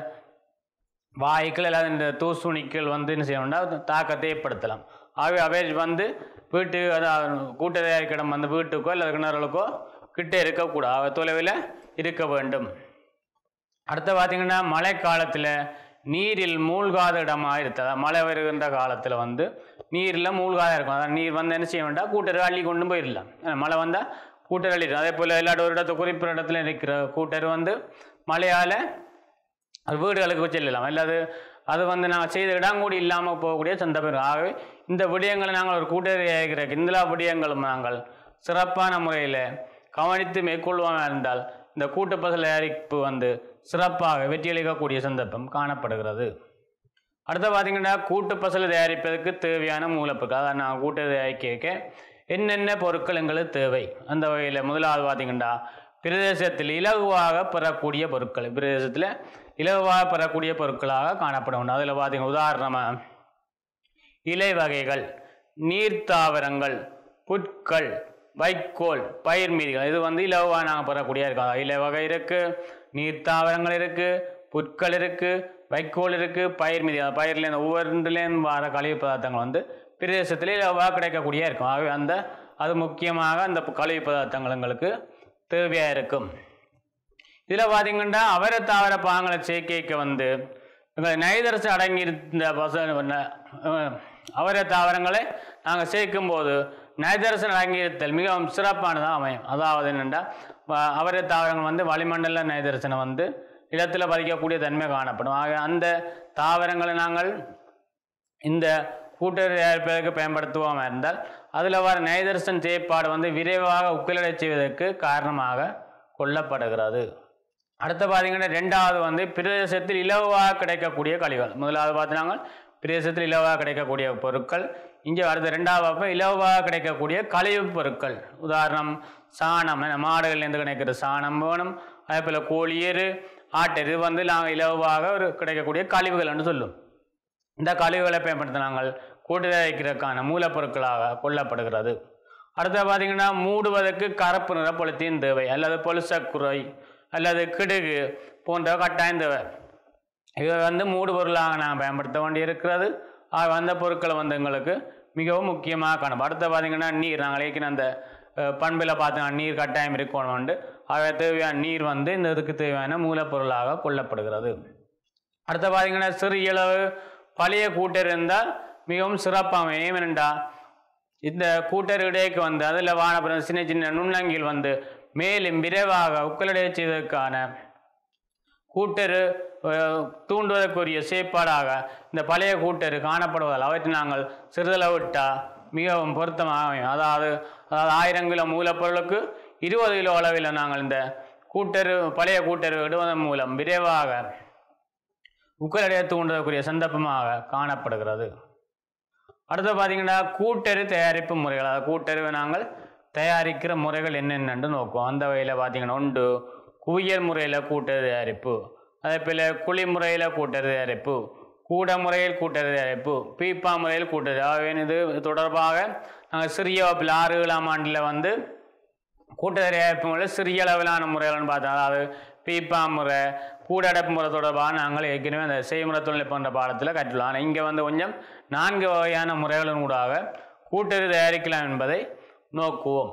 வாய்க்கள் அல்லது இந்த தூசுணிக்கள் வந்து என்ன செய்யணும்னா தாக்கத்தை ஏற்படுத்தலாம் ஆகவே அவை வந்து வீட்டு அதாவது கூட்ட தயாரிக்கிடம் வந்து வீட்டுக்கோ அல்லது கிணறுகளுக்கோ கிட்ட இருக்கக்கூடாது அவை தொலைவில் இருக்க வேண்டும் அடுத்து பார்த்தீங்கன்னா மழை காலத்தில் நீரில் மூழ்காத இடமாக இருக்குது அதாவது மழை வருகின்ற காலத்தில் வந்து நீரில் மூழ்காத இருக்கும் அதாவது நீர் வந்து என்ன செய்ய வேண்டாம் கூட்டர் அள்ளி கொண்டு போயிடலாம் அஹ் மழை வந்தால் கூட்டர் அள்ளிடும் அதே போல் எல்லா ஒரு இடத்து குறிப்பிட்ட இடத்துல இருக்கிற கூட்டர் வந்து மழையால் அது வீடுகளுக்கு செல்லலாம் அல்லது அது வந்து நாங்கள் செய்த இடங்கூடி இல்லாமல் போகக்கூடிய சந்தர்ப்பம் ஆகவே இந்த விடயங்களை நாங்கள் ஒரு கூட்டறி இருக்கிற எல்லா விடயங்களும் நாங்கள் சிறப்பான முறையில் கவனித்து மேற்கொள்வோம் இருந்தால் இந்த கூட்டுப்பசல் தயாரிப்பு வந்து சிறப்பாக வெற்றியளிக்கக்கூடிய சந்தர்ப்பம் காணப்படுகிறது அடுத்து பார்த்தீங்கன்னா கூட்டுப்பசல் தயாரிப்பதற்கு தேவையான மூலப்பொருட்கள் அதாவது நான் கூட்டு தயாரிக்க என்னென்ன பொருட்கள் எங்களுக்கு தேவை அந்த வகையில் முதலாவது பார்த்தீங்கன்னா பிரதேசத்தில் இலகுவாக பெறக்கூடிய பொருட்கள் பிரதேசத்தில் இலகுவாக பெறக்கூடிய பொருட்களாக காணப்படும் அதில் பார்த்தீங்கன்னா உதாரணமாக இலை வகைகள் நீர்த்தாவரங்கள் புட்கள் வைக்கோல் பயிர் மீதிகள் இது வந்து இலவாக நாங்கள் பெறக்கூடிய இருக்கோம் இலை வகை இருக்குது நீர்த்தாவரங்கள் இருக்குது புட்கள் இருக்குது வைக்கோல் இருக்குது பயிர் மீதி அந்த பயிர்லேருந்து ஒவ்வொன்றுலேருந்து வர கழிவு பதார்த்தங்கள் வந்து பிரதேசத்தில் இலவாக கிடைக்கக்கூடிய இருக்கும் ஆகவே அந்த அது முக்கியமாக அந்த கழிவு பதார்த்தங்கள் எங்களுக்கு தேவையாக இருக்கும் இதில் பார்த்தீங்கன்னா அவரை தாவர பாங்களை சேர்க்கைக்கு வந்து எங்கள் நைதரசு அடங்கியிருந்த பச அஹ், அவரை தாவரங்களை நாங்கள் சேர்க்கும்போது நைதரசன் அடங்கியிருத்தல் மிகவும் சிறப்பானதாக அமையும் அதாவது என்னென்னா அவரை தாவரங்கள் வந்து வளிமண்டல நைதரசனை வந்து இடத்துல பதிக்கக்கூடிய தன்மை காணப்படும் ஆக அந்த தாவரங்களை நாங்கள் இந்த கூட்டுறவு தயாரிப்பதற்கு பயன்படுத்துவோமா இருந்தால் அதில் வர நைதர்சன் செயற்பாடு வந்து விரைவாக உக்கிலடை செய்வதற்கு காரணமாக கொள்ளப்படுகிறது அடுத்து பார்த்தீங்கன்னா ரெண்டாவது வந்து பிரதேசத்தில் இலவாக கிடைக்கக்கூடிய கழிவுகள் முதலாவது பார்த்தீங்கன்னா பிரதேசத்தில் இலவாக கிடைக்கக்கூடிய பொருட்கள் இங்கே அடுத்த ரெண்டாவது பார்ப்போம் இலவாக கிடைக்கக்கூடிய கழிவுப் பொருட்கள் உதாரணம் சாணம் என்ன மாடுகள்லேருந்து கிடைக்கிற சாணம் வேணும் அதே போல் கோழியரு ஆட்டரு இது வந்து நாங்கள் இலவாக ஒரு கிடைக்கக்கூடிய கழிவுகள்னு சொல்லும் இந்த கழிவுகளை பயன்படுத்த நாங்கள் கூட்டுதல் வைக்கிறதுக்கான மூலப்பொருட்களாக கொள்ளப்படுகிறது அடுத்து பார்த்தீங்கன்னா மூடுவதற்கு கருப்பு நிற பொலித்தீன் தேவை அல்லது பொலிசக்குறை அல்லது கிடுகு போன்ற கட்டாயம் தேவை இவை வந்து மூடு பொருளாக நாம் பயன்படுத்த வேண்டி இருக்கிறது ஆக அந்த பொருட்களை வந்து எங்களுக்கு மிகவும் முக்கியமாக காணும் அடுத்து பார்த்தீங்கன்னா நீர் நாங்கள் ஏற்கனவே அந்த பண்பில் பார்த்தீங்கன்னா நீர் கட்டாயம் இருக்கணும் உண்டு ஆக தேவையான நீர் வந்து இந்த இதுக்கு தேவையான மூலப்பொருளாக கொள்ளப்படுகிறது அடுத்து பார்த்தீங்கன்னா சிறிய அளவு பழைய கூட்டர் இருந்தால் மிகவும் சிறப்பாக ஏனென்றா இந்த கூட்டர் இடைக்கு வந்து அதில் வானப்புறம் சின்ன சின்ன நுண்ணங்கில் வந்து மேலும் விரைவாக உக்கலடைய செய்வதற்கான கூட்டரு அஹ், தூண்டுவதற்குரிய செயற்பாடாக இந்த பழைய கூட்டரு காணப்படுவதால் அவற்றை நாங்கள் சிறிதளவு விட்டால் மிகவும் பொருத்தமாக அமையும் அதாவது அதாவது ஆயிரம் கிலோ மூலப்பொருளுக்கு இருபது கிலோ அளவில் நாங்கள் இந்த கூட்டரு பழைய கூட்டரு இடுவதன் மூலம் விரைவாக உக்கலடைய தூண்டுவதற்குரிய சந்தர்ப்பமாக காணப்படுகிறது அடுத்து பார்த்தீங்கன்னா கூட்டரு தயாரிப்பு முறைகள் அதாவது கூட்டருவை நாங்கள் தயாரிக்கிற முறைகள் என்னென்னு நோக்குவோம் அந்த வகையில் பார்த்தீங்கன்னா உண்டு குவியல் முறையில் கூட்டரு தயாரிப்பு அதே போல் குழி முறையில் கூட்டரு தயாரிப்பு கூட முறையில் கூட்டரு தயாரிப்பு பீப்பா முறையில் கூட்டரு ஆகவே இது தொடர்பாக நாங்கள் சிறிய வகுப்பில் ஆறு ஏழாம் ஆண்டில் வந்து கூட்ட தயாரிப்பு முறையில் சிறிய அளவிலான முறைகள்னு பார்த்தோம் அதாவது பீப்பா முறை கூடடைப்பு முறை தொடர்பாக நாங்கள் ஏற்கனவே அந்த செய்முறை தொழில்நுட்பன்ற பாடத்தில் கற்றுள்ளோம் ஆனால் இங்கே வந்து கொஞ்சம் நான்கு வகையான முறைகளின் ஊடாக கூட்டறி தயாரிக்கலாம் என்பதை நோக்குவோம்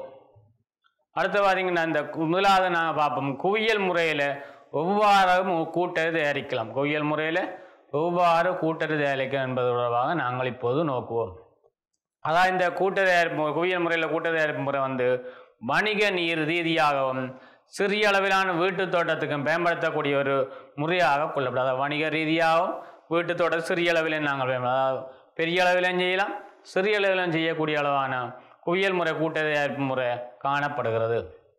அடுத்து பார்த்தீங்கன்னா இந்த கு- முதலாவது நாங்கள் பார்ப்போம் குவியல் முறையில் எவ்வாறு மு- கூட்டறி தயாரிக்கலாம் குவியல் முறையில் எவ்வாறு கூட்டறி தயாரிக்கலாம் என்பது தொடர்பாக நாங்கள் இப்போது நோக்குவோம் அதான் இந்த கூட்ட தயாரிப்பு முறை, குவியல் முறையில் கூட்ட தயாரிப்பு முறை வந்து வணிக நீர் ரீதியாகவும் சிறிய அளவிலான வீட்டு தோட்டத்துக்கும் பயன்படுத்தக்கூடிய ஒரு முறையாக கொள்ளப்படும் அதாவது வணிக ரீதியாகவும் வீட்டு தோட்டம் சிறிய அளவில் நாங்கள் பயன்படுத்தலாம் அதாவது பெரிய அளவிலும் செய்யலாம் சிறிய அளவிலும் செய்யக்கூடிய அளவான குவியல் முறை கூட்ட தயாரிப்பு முறை காணப்படுகிறது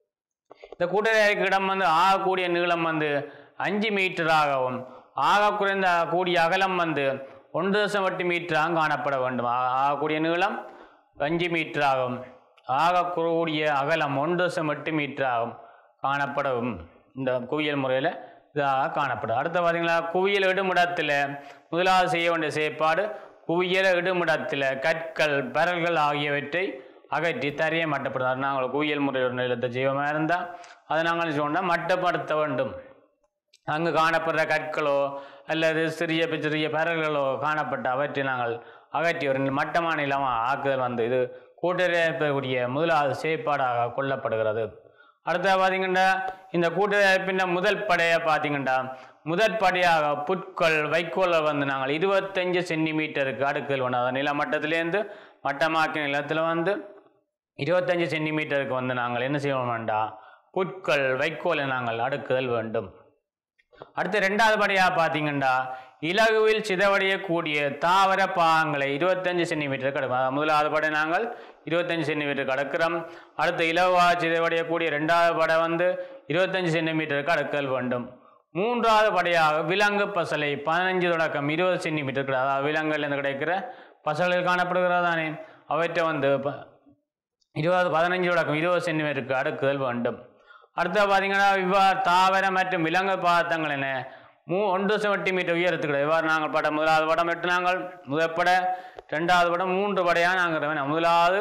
இந்த கூட்ட தயாரிப்பு இடம் வந்து ஆகக்கூடிய நீளம் வந்து அஞ்சு மீட்டராகவும் ஆக குறைந்த கூடிய அகலம் வந்து ஒன்று தசம் எட்டு மீட்டராக காணப்பட வேண்டும் ஆ- ஆகக்கூடிய நீளம் அஞ்சு மீட்டராகும் ஆகக்கூடிய அகலம் ஒன்று தசம் எட்டு மீட்டராகும் காணப்படும் இந்த குவியல் முறையில் இதாக காணப்படும் அடுத்து பார்த்தீங்களா குவியல் இடுமிடத்தில் முதலாவது செய்ய வேண்டிய செயற்பாடு குவியல் இடுமிடத்தில் கற்கள் பரல்கள் ஆகியவற்றை அகற்றி தரையை மட்டப்படுத்தார் நாங்கள் குவியல் முறையோட நிலத்தை செய்வமாக இருந்தால் அதை நாங்கள் சொன்னால் மட்டப்படுத்த வேண்டும் அங்கு காணப்படுற கற்களோ அல்லது சிறிய சிறிய பரல்களோ காணப்பட்ட அவற்றை நாங்கள் அகற்றி ஒரு மட்டமான நிலமாக ஆக்குதல் வந்து இது கூட்டமைப்பக்கூடிய முதலாவது செயற்பாடாக கொள்ளப்படுகிறது அடுத்த பார்த்தீங்கன்னா இந்த கூட்டமைப்பின் முதல் படையை பார்த்தீங்கன்னா முதற் படையாக புட்கள் வைக்கோலை வந்து நாங்கள் இருபத்தஞ்சு சென்டிமீட்டருக்கு அடுக்கல் வேணும் அதாவது நிலமட்டத்திலேருந்து மட்டமாக்கிய நிலத்தில் வந்து இருபத்தஞ்சு சென்டிமீட்டருக்கு வந்து நாங்கள் என்ன செய்ய வேண்டாம் புட்கள் வைக்கோலை நாங்கள் அடுக்குதல் வேண்டும் அடுத்து ரெண்டாவது படியாக பார்த்தீங்கன்னா இலகுவில் சிதவடையக்கூடிய தாவர பாகங்களை இருபத்தஞ்சு சென்டிமீட்டர் கடக்கும் அதாவது முதலாவது படை நாங்கள் இருபத்தஞ்சு சென்டிமீட்டர் கடக்கிறோம் அடுத்து இலகுவாக சிதவடையக்கூடிய ரெண்டாவது படை வந்து இருபத்தஞ்சு சென்டிமீட்டருக்கு அடுக்கல் வேண்டும் மூன்றாவது படையாக விலங்கு பசலை பதினஞ்சு தொடக்கம் இருபது சென்டிமீட்டர் கிடையாது அதாவது விலங்குலேருந்து கிடைக்கிற பசல்கள் காணப்படுகிறதானே அவற்றை வந்து ப- இருபது பதினஞ்சு தொடக்கம் இருபது சென்டிமீட்டருக்கு அடுக்குதல் வேண்டும் அடுத்து பார்த்தீங்கன்னா இவ்வாறு தாவர மற்றும் விலங்கு பாதங்கள் என மூ ஒன்று சென்டிமீட்டர் உயரத்துக்கு இவ்வாறு நாங்கள் படம் முதலாவது படம் எட்டு நாங்கள் முதற்பட ரெண்டாவது படம் மூன்று படையாக நாங்கள் முதலாவது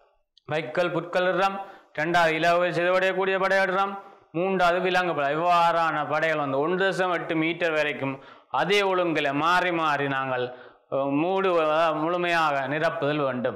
வைக்கல் புட்கள் இடுறோம் ரெண்டாவது இலவு சிதவடையக்கூடிய படை இடுறோம் மூன்றாவது விலங்கு படை இவ்வாறான படைகள் வந்து ஒன்று தசம் எட்டு மீட்டர் வரைக்கும் அதே ஒழுங்கில் மாறி மாறி நாங்கள் அஹ், மூடு அதாவது முழுமையாக நிரப்புதல் வேண்டும்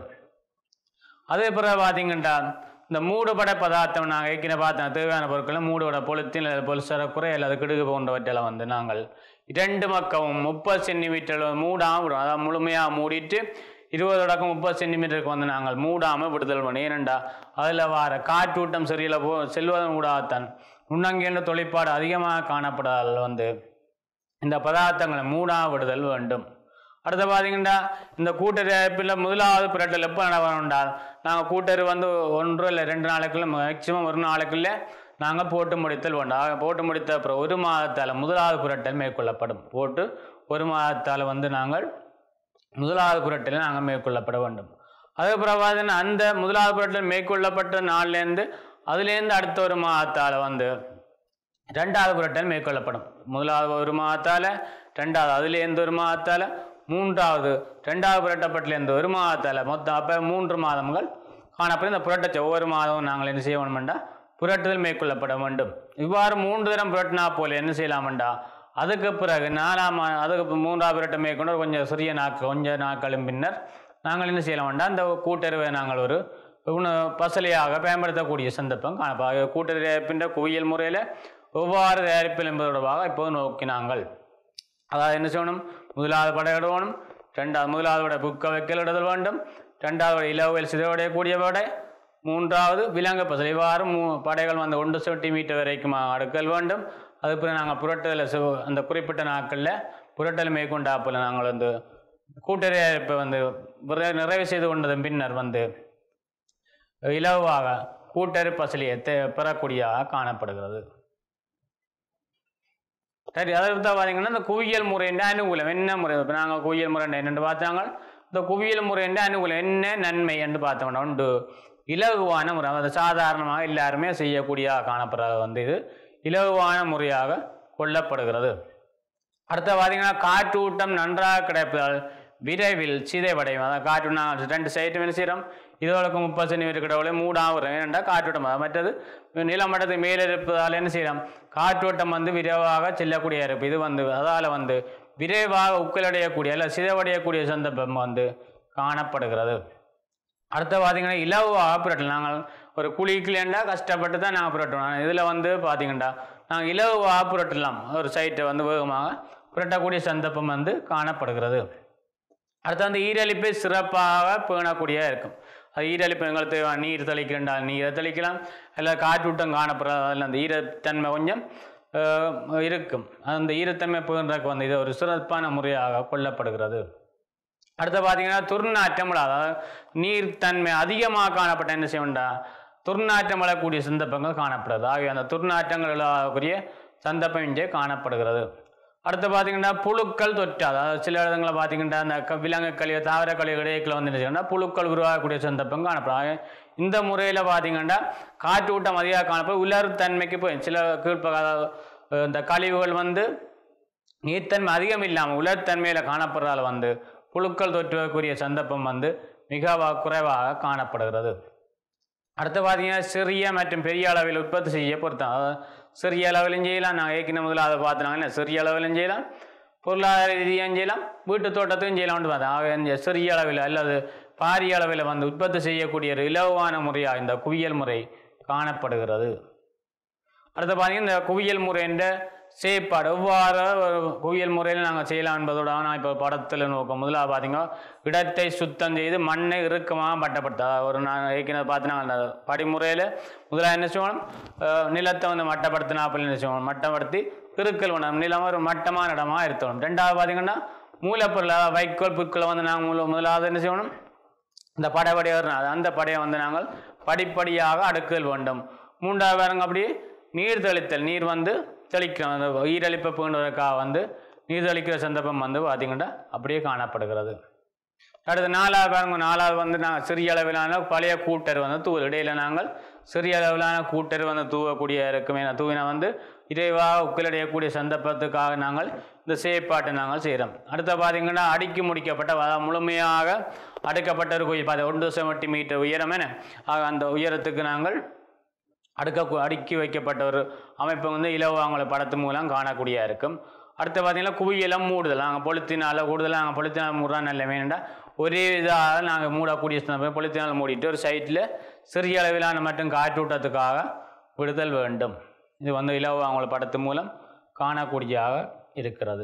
அதே பிறகு பார்த்தீங்கன்னா இந்த மூடுபட பதார்த்தம் நாங்கள் ஏற்கனவே பார்த்தோம் தேவையான பொருட்களை மூடுபட பொலித்தீன் அல்லது பொலிசர குறை அல்லது கிடுகு போன்றவற்றில் வந்து நாங்கள் இரண்டு பக்கமும் முப்பது சென்டிமீட்டர் மூடாமல் விடும் அதாவது முழுமையாக மூடிட்டு இருபது தொடக்கம் முப்பது சென்டிமீட்டருக்கு வந்து நாங்கள் மூடாமல் விடுதல் பண்ணி ஏனெண்டா அதில் வர காற்றூட்டம் சரியில் போ செல்வதன் கூடாதான் நுண்ணங்கின்ற தொழிற்பாடு அதிகமாக காணப்படாதல் வந்து இந்த பதார்த்தங்களை மூடா விடுதல் வேண்டும் அடுத்து பார்த்தீங்கன்னா இந்த கூட்டறிப்பில் முதலாவது புரட்டல் எப்போ நடவணுண்டால் நாங்கள் கூட்டறி வந்து ஒன்று இல்லை ரெண்டு நாளைக்குள்ள மேக்சிமம் ஒரு நாளைக்குள்ளே நாங்கள் போட்டு முடித்தல் வேண்டும் ஆக போட்டு முடித்த அப்புறம் ஒரு மாதத்தால் முதலாவது புரட்டல் மேற்கொள்ளப்படும் போட்டு ஒரு மாதத்தால் வந்து நாங்கள் முதலாவது புரட்டலை நாங்கள் மேற்கொள்ளப்பட வேண்டும் அதுக்கப்புறம் பார்த்தீங்கன்னா அந்த முதலாவது புரட்டல் மேற்கொள்ளப்பட்ட நாள்லேருந்து அதுலேருந்து அடுத்த ஒரு மாதத்தால் வந்து ரெண்டாவது புரட்டல் மேற்கொள்ளப்படும் முதலாவது ஒரு மாதத்தால் ரெண்டாவது அதுலேருந்து ஒரு மாதத்தால் மூன்றாவது ரெண்டாவது புரட்டப்பட்டிலேருந்து ஒரு மாதத்தால் மொத்தம் அப்போ மூன்று மாதங்கள் காணப்படும் இந்த புரட்டச்ச ஒவ்வொரு மாதமும் நாங்கள் என்ன செய்ய வேண்டுமெண்டா புரட்டுதல் மேற்கொள்ளப்பட வேண்டும் இவ்வாறு மூன்று தரம் புரட்டினா போல என்ன செய்யலாமெண்டா அதுக்கு பிறகு நாலாம் மா- அதுக்கு மூன்றாவது புரட்டை மேற்கொண்டு ஒரு கொஞ்சம் சிறிய நாட்கள் கொஞ்சம் நாட்களும் பின்னர் நாங்கள் என்ன செய்யலாமெண்டா அந்த கூட்டுறவை நாங்கள் ஒரு உண பசலையாக பயன்படுத்தக்கூடிய சந்தர்ப்பம் காணப்பா கூட்ட தயாரிப்பின்ற குவியல் முறையில் எவ்வாறு தயாரிப்பில் என்பது தொடர்பாக இப்போது நோக்கினாங்கள் அதாவது என்ன செய்யணும் முதலாவது படையிடணும் ரெண்டாவது முதலாவது விட புக்க வைக்கல் இடதல் வேண்டும் ரெண்டாவது விட இலவுகள் சிதைவடையக்கூடிய படை மூன்றாவது விலங்கு பசல் இவ்வாறு மூ படைகள் வந்து ஒன்று சென்டிமீட்டர் வரைக்கும் அடுக்கல் வேண்டும் அது பிறகு நாங்கள் புரட்டல சிவ- அந்த குறிப்பிட்ட நாட்களில் புரட்டல் மேற்கொண்டாப்பில் நாங்கள் வந்து கூட்டறிவிப்பை வந்து விரை- நிறைவு செய்து கொண்டதன் பின்னர் வந்து இலவாக கூட்டறி பசலியை தே- பெறக்கூடியதாக காணப்படுகிறது சரி அதற்கு தான் பார்த்தீங்கன்னா இந்த குவியல் முறைன்ற அனுகூலம் என்ன முறை இப்போ நாங்கள் குவியல் முறை என்னென்று பார்த்தாங்க இந்த குவியல் முறைன்ற அனுகூலம் என்ன நன்மை என்று பார்த்தோம்னா உண்டு இலகுவான முறை அது சாதாரணமாக எல்லாருமே செய்யக்கூடியதாக காணப்படுறது வந்து இது இலகுவான முறையாக கொள்ளப்படுகிறது அடுத்து பார்த்தீங்கன்னா காற்றூட்டம் நன்றாக கிடைப்பதால் விரைவில் சிதைவடையும் அதாவது காற்று நாங்கள் ரெண்டு சைட்டு என்ன செய்கிறோம் இதோடக்கு முப்பது சென்டிமீட்டர் கடவுளை மூடாகிறோம் ஏனென்றால் காற்றோட்டம் அதாவது மற்றது நிலமட்டத்துக்கு மேலே இருப்பதால் என்ன செய்யலாம் காற்றோட்டம் வந்து விரைவாக செல்லக்கூடிய இருப்பு இது வந்து அதால் வந்து விரைவாக உக்கலடையக்கூடிய அல்ல சிதைவடையக்கூடிய சந்தர்ப்பம் வந்து காணப்படுகிறது அடுத்து பார்த்தீங்கன்னா இலவாக புரட்டல் நாங்கள் ஒரு குழிக்குலேண்டா கஷ்டப்பட்டு தான் நாங்கள் புரட்டுவோம் இதில் வந்து பார்த்தீங்கன்னா நாங்கள் இலவாக புரட்டலாம் ஒரு சைட்டை வந்து வேகமாக புரட்டக்கூடிய சந்தர்ப்பம் வந்து காணப்படுகிறது அடுத்து அந்த ஈரலிப்பை சிறப்பாக பேணக்கூடிய இருக்கும் அது ஈரலிப்பு எங்களுக்கு தேவை நீர் தெளிக்கிறா நீரை தெளிக்கலாம் இல்லை காற்றூட்டம் காணப்படுறது அதில் அந்த ஈரத்தன்மை கொஞ்சம் அஹ், இருக்கும் அந்த ஈரத்தன்மை பேணுறதுக்கு வந்து இது ஒரு சிறப்பான முறையாக கொள்ளப்படுகிறது அடுத்து பார்த்தீங்கன்னா துர்நாற்றம் விழா அதாவது நீர்த்தன்மை அதிகமாக காணப்பட்ட என்ன செய்ய வேண்டாம் துர்நாற்றம் விழக்கூடிய சந்தர்ப்பங்கள் காணப்படுது ஆகிய அந்த துர்நாற்றங்கள் விழக்கூடிய சந்தர்ப்பம் இங்கே காணப்படுகிறது அடுத்து பார்த்தீங்கன்னா புழுக்கள் தொற்று அதாவது சில இடங்களை பார்த்தீங்கன்னா அந்த க- விலங்கு கழிவு தாவர கழிவு இடையக்கில் வந்து என்ன செய்யணும்னா புழுக்கள் உருவாகக்கூடிய சந்தர்ப்பம் காணப்படும் ஆக இந்த முறையில் பார்த்தீங்கன்னா காற்றூட்டம் அதிகமாக காணப்படும் உலர்த்தன்மைக்கு போய் சில கீழ்ப்பக அதாவது, அஹ், இந்த கழிவுகள் வந்து நீர்த்தன்மை அதிகம் இல்லாமல் உலர்த்தன்மையில் காணப்படுறதால வந்து புழுக்கள் தொற்றுவதற்குரிய சந்தர்ப்பம் வந்து மிக வ- குறைவாக காணப்படுகிறது அடுத்து பார்த்தீங்கன்னா சிறிய மற்றும் பெரிய அளவில் உற்பத்தி செய்ய பொறுத்தான் அதாவது சிறிய அளவிலும் செய்யலாம் நான் ஏற்கனவே முதல்ல அதை பார்த்துனாங்க என்ன சிறிய அளவிலும் செய்யலாம் பொருளாதார ரீதியாகவும் செய்யலாம் வீட்டு தோட்டத்தையும் செய்யலாம்னு பார்த்தேன் ஆக இந்த சிறிய அளவில் அல்லது பாரிய அளவில் வந்து உற்பத்தி செய்யக்கூடிய ஒரு இலவான முறையாக இந்த குவியல் முறை காணப்படுகிறது அடுத்து பார்த்தீங்கன்னா இந்த குவியல் முறைன்ற செயற்பாடு எவ்வாறு ஒரு குவியல் முறையில் நாங்கள் செய்யலாம் என்பதோட நான் இப்போ படத்தில் நோக்கம் முதலாக பார்த்தீங்கன்னா இடத்தை சுத்தம் செய்து மண்ணை இறுக்கமாக பட்டப்படுத்த அதாவது ஒரு நான் ஏற்கனவே பார்த்தீங்கன்னா அந்த படிமுறையில் முதலாக என்ன செய்யணும் அஹ் நிலத்தை வந்து மட்டப்படுத்தினா அப்படி என்ன செய்யணும் மட்டப்படுத்தி திருக்கல் வேணும் நிலம் ஒரு மட்டமான இடமா இருத்தணும் ரெண்டாவது பார்த்தீங்கன்னா மூலப்பொருள் அதாவது வைக்கோல் புற்களை வந்து நாங்கள் முதல- முதலாவது என்ன செய்யணும் இந்த படைப்படை வரணும் அந்த படையை வந்து நாங்கள் படிப்படியாக அடுக்கல் வேண்டும் மூன்றாவது பாருங்க அப்படியே நீர் தெளித்தல் நீர் வந்து தெளிக்கிறோம் அந்த ஈரழிப்பை பேணுவதற்காக வந்து நீர் தெளிக்கிற சந்தர்ப்பம் வந்து பார்த்திங்கன்னா அப்படியே காணப்படுகிறது அடுத்து நாலாவது பாருங்க நாலாவது வந்து நாங்கள் சிறிய அளவிலான பழைய கூட்டர் வந்து தூவல் இடையில நாங்கள் சிறிய அளவிலான கூட்டர் வந்து தூவக்கூடிய இருக்குமே தூவினா வந்து இறைவாக உக்கிலடையக்கூடிய சந்தர்ப்பத்துக்காக நாங்கள் இந்த செயற்பாட்டை நாங்கள் செய்கிறோம் அடுத்து பார்த்தீங்கன்னா அடுக்கி முடிக்கப்பட்ட அதாவது முழுமையாக அடுக்கப்பட்ட ஒரு கோயில் பார்த்து ஒன்று செவன்ட்டி மீட்டர் உயரம் என ஆக அந்த உயரத்துக்கு நாங்கள் அடுக்க அடுக்கி வைக்கப்பட்ட ஒரு அமைப்பு வந்து இலவாங்கள படத்து மூலம் காணக்கூடிய இருக்கும் அடுத்து பார்த்தீங்கன்னா குவியலம் மூடுதல் நாங்கள் பொலித்தினால கூடுதலாக நாங்கள் பொலித்தினால் மூடுறா நல்ல வேணுண்டா ஒரே இதாக நாங்கள் மூடக்கூடிய சந்தர்ப்பம் பொலித்தினால் மூடிட்டு ஒரு சைட்டில் சிறிய அளவிலான மட்டும் காற்றூட்டத்துக்காக விடுதல் வேண்டும் இது வந்து இலவாங்கள படத்து மூலம் காணக்கூடியதாக இருக்கிறது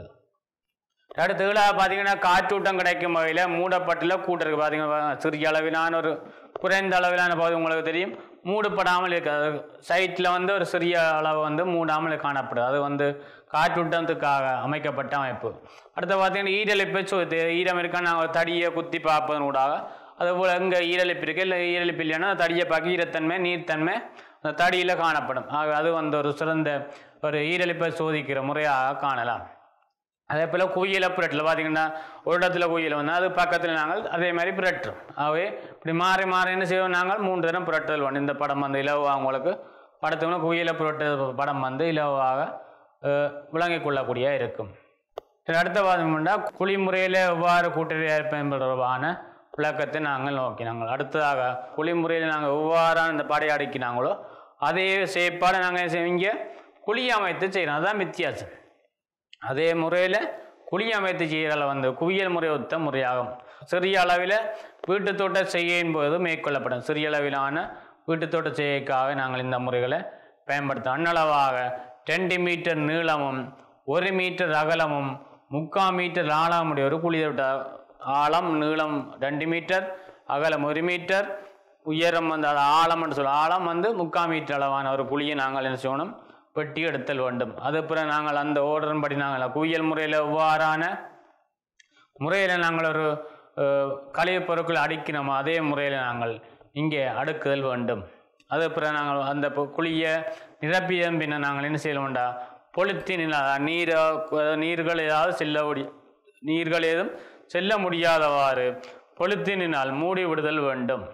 அடுத்து கீழே பார்த்தீங்கன்னா காற்றூட்டம் கிடைக்கும் வகையில் மூடப்பட்டுள்ள கூட்டிருக்கு பார்த்தீங்கன்னா சிறிய அளவிலான ஒரு குறைந்த அளவிலான பகுதி உங்களுக்கு தெரியும் மூடப்படாமல் இருக்காது சைட்டில் வந்து ஒரு சிறிய அளவு வந்து மூடாமல் காணப்படுது அது வந்து காற்றூட்டத்துக்காக அமைக்கப்பட்ட அமைப்பு அடுத்து பார்த்தீங்கன்னா ஈரலிப்பு சு- தெ- ஈரம் இருக்கான்னு நாங்கள் தடியை குத்தி பார்ப்பதன் ஊடாக அதுபோல் எங்கே ஈரலிப்பு இருக்குது இல்லை ஈரலிப்பு இல்லைன்னா அந்த தடியை பார்க்க ஈரத்தன்மை நீர்த்தன்மை அந்த தடியில் காணப்படும் ஆக அது வந்து ஒரு சிறந்த ஒரு ஈரலிப்பை சோதிக்கிற முறையாக காணலாம் அதே போல் குயில புரட்டல் பார்த்தீங்கன்னா ஒரு இடத்துல குயில் வந்து அது பக்கத்தில் நாங்கள் அதே மாதிரி புரட்டுறோம் ஆகவே இப்படி மாறி மாறி என்ன செய்வோம் நாங்கள் மூன்று தினம் புரட்டல் வேண்டும் இந்த படம் வந்து இலவாக உங்களுக்கு படத்துக்கு குயில புரட்டு படம் வந்து இலவாக அஹ், விளங்கிக் கொள்ளக்கூடிய இருக்கும் சரி, அடுத்த பார்த்தோம்னா குழிமுறையில் எவ்வாறு கூட்டறி ஏற்பது தொடர்பான விளக்கத்தை நாங்கள் நோக்கினாங்கள் அடுத்ததாக குழிமுறையில் நாங்கள் எவ்வாறான இந்த படை அடக்கினாங்களோ அதே செயற்பாடு நாங்கள் இங்கே குழி அமைத்து செய்கிறோம் அதுதான் வித்தியாசம் அதே முறையில் குழி அமைத்து செய்கிறல வந்து குவியல் முறை ஒத்த முறையாகும் சிறிய அளவில் வீட்டுத் தோட்ட செய்யும் போது மேற்கொள்ளப்படும் சிறிய அளவிலான வீட்டுத் தோட்ட செய்கைக்காக நாங்கள் இந்த முறைகளை பயன்படுத்தும் அன்னளவாக ரெண்டு மீட்டர் நீளமும் ஒரு மீட்டர் அகலமும் முக்கால் மீட்டர் ஆழமுடைய ஒரு குழி தோட்ட ஆழம் நீளம் ரெண்டு மீட்டர் அகலம் ஒரு மீட்டர் உயரம் வந்து அது ஆழம்னு சொல்லுவோம் ஆழம் வந்து முக்கால் மீட்டர் அளவான ஒரு குழியை நாங்கள் என்ன செய்யணும் வெட்டி எடுத்தல் வேண்டும் அது பிறகு நாங்கள் அந்த ஓர்டரின்படி நாங்கள் குவியல் முறையில் எவ்வாறான முறையில் நாங்கள் ஒரு அஹ், கழிவுப் பொருட்கள் அடிக்கணுமோ அதே முறையில் நாங்கள் இங்கே அடுக்குதல் வேண்டும் அது பிறகு நாங்கள் அந்த பொ- குழியை நிரப்பிய பின்ன நாங்கள் என்ன செய்யணும்டா பொலித்தீனில் நீர் நீர்கள் ஏதாவது செல்ல முடி நீர்கள் ஏதும் செல்ல முடியாதவாறு பொலித்தீனினால் மூடி விடுதல் வேண்டும்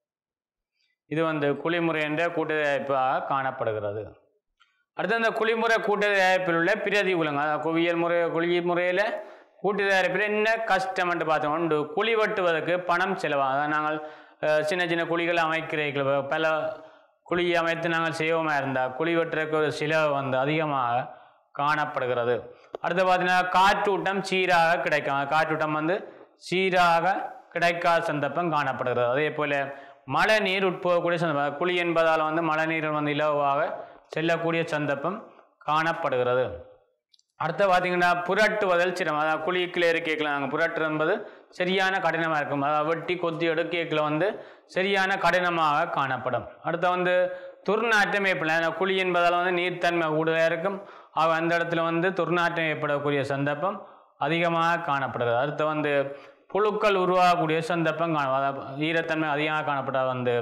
இது வந்து குழிமுறை என்ற கூட்டுதயாரிப்பாக காணப்படுகிறது அடுத்து அந்த குழிமுறை கூட்டுதயாரிப்பில் உள்ள பிரதி உலகம் அதாவது குவியல் முறை குழி முறையில் கூட்டு தயாரிப்பில் என்ன கஷ்டம்னு பார்த்தோம் உண்டு குழி வெட்டுவதற்கு பணம் செலவாகும் அதாவது நாங்கள் அஹ், சின்ன சின்ன குழிகளை அமைக்கிறீர்கள் பல குழி அமைத்து நாங்கள் செய்வோமா இருந்தால் குழி வெட்டுறதுக்கு ஒரு செலவு வந்து அதிகமாக காணப்படுகிறது அடுத்து பார்த்தீங்கன்னா காற்றூட்டம் சீராக கிடைக்கும் அந்த காற்றூட்டம் வந்து சீராக கிடைக்காத சந்தர்ப்பம் காணப்படுகிறது அதே போல் மழை நீர் உட்போகக்கூடிய சந்தர்ப்பம் குழி என்பதால் வந்து மழை நீர் வந்து இலவாக செல்லக்கூடிய சந்தர்ப்பம் காணப்படுகிறது அடுத்து பார்த்தீங்கன்னா புரட்டுவதல் சிரமம் அதாவது குழிக்குள்ளே இருக்கைகளை நாங்கள் புரட்டு என்பது சரியான கடினமாக இருக்கும் அதாவது வெட்டி கொத்தி எடுக்கைகளை வந்து சரியான கடினமாக காணப்படும் அடுத்து வந்து துர்நாற்றம் ஏற்படலாம் அந்த குழி என்பதால் வந்து நீர்த்தன்மை கூடுதலாக இருக்கும் ஆக அந்த இடத்துல வந்து துர்நாற்றம் ஏற்படக்கூடிய சந்தர்ப்பம் அதிகமாக காணப்படுகிறது அடுத்து வந்து புழுக்கள் உருவாகக்கூடிய சந்தர்ப்பம் காண அதாவது ஈரத்தன்மை அதிகமாக காணப்பட வந்து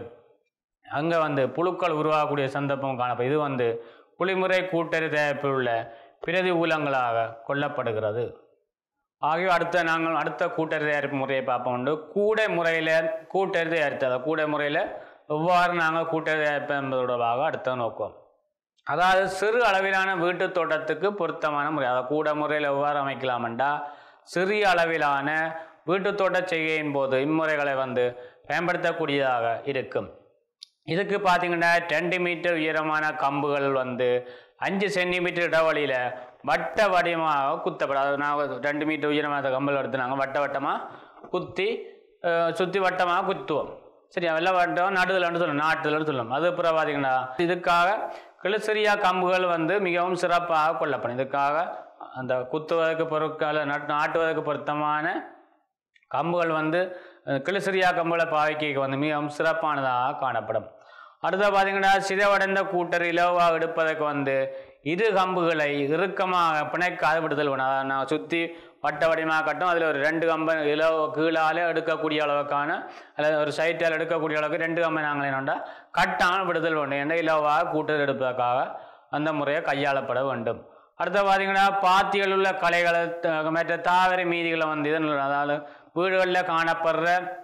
அங்கே வந்து புழுக்கள் உருவாகக்கூடிய சந்தர்ப்பம் காணப்படும் இது வந்து குளிமுறை கூட்டறி தயாரிப்பில் உள்ள பிரதி ஊலங்களாக கொல்லப்படுகிறது ஆகிய அடுத்த நாங்கள் அடுத்த கூட்டறி தயாரிப்பு முறையை பார்ப்போம் உண்டு கூடை முறையில் கூட்டறி தயாரித்து அதாவது கூடை முறையில் எவ்வாறு நாங்கள் கூட்டறி தயாரிப்பு என்பது தொடர்பாக அடுத்த நோக்குவோம் அதாவது சிறு அளவிலான வீட்டு தோட்டத்துக்கு பொருத்தமான முறை அதாவது கூட முறையில் எவ்வாறு அமைக்கலாம்டா சிறிய அளவிலான வீட்டு தோட்ட செய்கையின் போது இம்முறைகளை வந்து பயன்படுத்தக்கூடியதாக இருக்கும் இதுக்கு பார்த்தீங்கன்னா ரெண்டு மீட்டர் உயரமான கம்புகள் வந்து அஞ்சு சென்டிமீட்டர் இடைவெளியில் வட்ட வடிவமாக குத்தப்படும் அதாவது நான் ரெண்டு மீட்டர் உயரமான கம்புகள் எடுத்து நாங்கள் வட்ட வட்டமாக குத்தி சுற்றி வட்டமாக குத்துவோம் சரியா வெள்ளை வட்டம் நடுதல்னு சொல்லணும் நாட்டுதல்னு சொல்லணும் அது அப்புறம் பார்த்தீங்கன்னா இதுக்காக கிளிசரியா கம்புகள் வந்து மிகவும் சிறப்பாக கொல்லப்படும் இதுக்காக அந்த குத்துவதற்கு பொருட்கள் நட்டு நாட்டுவதற்கு பொருத்தமான கம்புகள் வந்து அஹ், கிளிசரியா கம்புகளை பாவிக்க வந்து மிகவும் சிறப்பானதாக காணப்படும் அடுத்த பார்த்தீங்கன்னா சிதைவடைந்த கூட்டர் இலவாக எடுப்பதற்கு வந்து இரு கம்புகளை இறுக்கமாக பிணைக்காது விடுதல் வேணும் அதாவது நான் சுற்றி வட்ட வடிவமாக கட்டும் அதில் ஒரு ரெண்டு கம்பை இலவ கீழால் எடுக்கக்கூடிய அளவுக்கான அல்லது ஒரு சைட்டால் எடுக்கக்கூடிய அளவுக்கு ரெண்டு கம்பை நாங்கள் என்னண்டா கட்டாமல் விடுதல் வேண்டும் என்ற இலவாக கூட்டல் எடுப்பதற்காக அந்த முறையை கையாளப்பட வேண்டும் அடுத்து பார்த்தீங்கன்னா பாத்தியில் உள்ள கலைகளை த- மற்ற தாவர மீதிகளை வந்து இதன் அதாவது வீடுகளில் காணப்படுற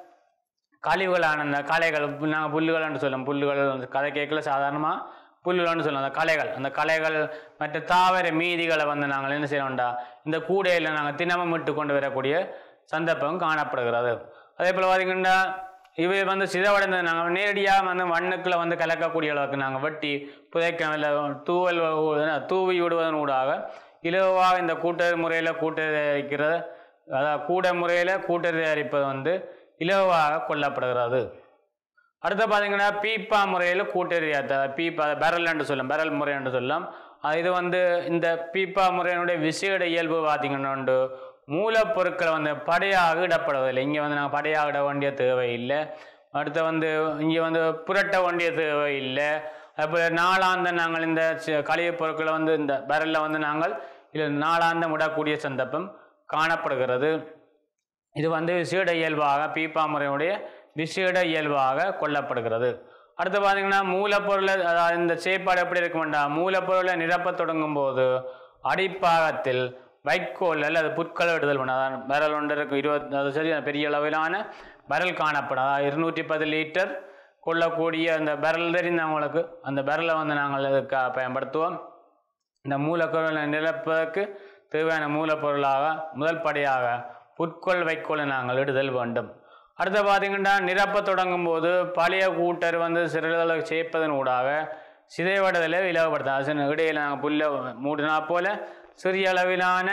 கழிவுகளான அந்த களைகள் நாங்கள் புல்லுகள்னு சொல்லுவோம் புல்லுகள் வந்து கதை கேட்கல சாதாரணமாக புல்லுகள்னு சொல்லுவோம் அந்த களைகள் அந்த களைகள் மற்ற தாவர மீதிகளை வந்து நாங்கள் என்ன செய்யணும்டா இந்த கூடையில் நாங்கள் தினமும் விட்டு கொண்டு வரக்கூடிய சந்தர்ப்பம் காணப்படுகிறது அதே போல் பார்த்தீங்கன்னா இவை வந்து சிதவடைந்த நாங்கள் நேரடியாக வந்து மண்ணுக்குள்ள வந்து கலக்கக்கூடிய அளவுக்கு நாங்கள் வெட்டி புதைக்க இல்லை தூவல் ஊ- தூவி விடுவதன் ஊடாக இலவாக இந்த கூட்டறி முறையில் கூட்டறி தயாரிக்கிறது அதாவது கூட முறையில் கூட்டறி தயாரிப்பது வந்து இலவாக கொல்லப்படுகிறது அடுத்து பார்த்தீங்கன்னா பீப்பா முறையில் கூட்டறி தயாரித்தல் பீப்பா பெரல் என்று சொல்லும் பெரல் முறை என்று சொல்லலாம் அது இது வந்து இந்த பீப்பா முறையினுடைய விசேட இயல்பு பார்த்தீங்கன்னா உண்டு மூலப்பொருட்களை வந்து படையாக இடப்படுவதில்லை இங்கே வந்து நாங்கள் படையாக இட வேண்டிய தேவை இல்லை அடுத்து வந்து இங்கே வந்து புரட்ட வேண்டிய தேவை இல்லை அதுபோல் நாளாந்த நாங்கள் இந்த சி- கழிவுப் பொருட்களை வந்து இந்த பெரலில் வந்து நாங்கள் இதில் நாளாந்தம் விடக்கூடிய சந்தர்ப்பம் காணப்படுகிறது இது வந்து விசேட இயல்பாக பீப்பா முறையுடைய விசேட இயல்பாக கொல்லப்படுகிறது அடுத்து பார்த்தீங்கன்னா மூலப்பொருளை அதாவது இந்த செயற்பாடு எப்படி இருக்குமெண்டா மூலப்பொருளை நிரப்பத் தொடங்கும் போது அடிப்பாகத்தில் வைக்கோல் அல்லது புற்களை விடுதல் பண்ண அதாவது பரல் ஒன்று இருக்கும் இருபத்தி அது சரி பெரிய அளவிலான பரல் காணப்படும் அதாவது இருநூற்றி பத்து லிட்டர் கொள்ளக்கூடிய அந்த பரல் தெரிந்தவங்களுக்கு அந்த பரலை வந்து நாங்கள் இதுக்காக பயன்படுத்துவோம் இந்த மூலப்பொருளை நிரப்பதற்கு தேவையான மூலப்பொருளாக முதல் படியாக புற்கொள் வைக்கோலை நாங்கள் இடுதல் வேண்டும் அடுத்து பார்த்தீங்கன்னா நிரப்ப தொடங்கும் போது பழைய கூட்டர் வந்து சிறிதளவு சேர்ப்பதன் ஊடாக சிதைவடைதலை இலவப்படுத்தும் அது சின்ன இடையில நாங்கள் புல்லை மூடினா போல சிறிய அளவிலான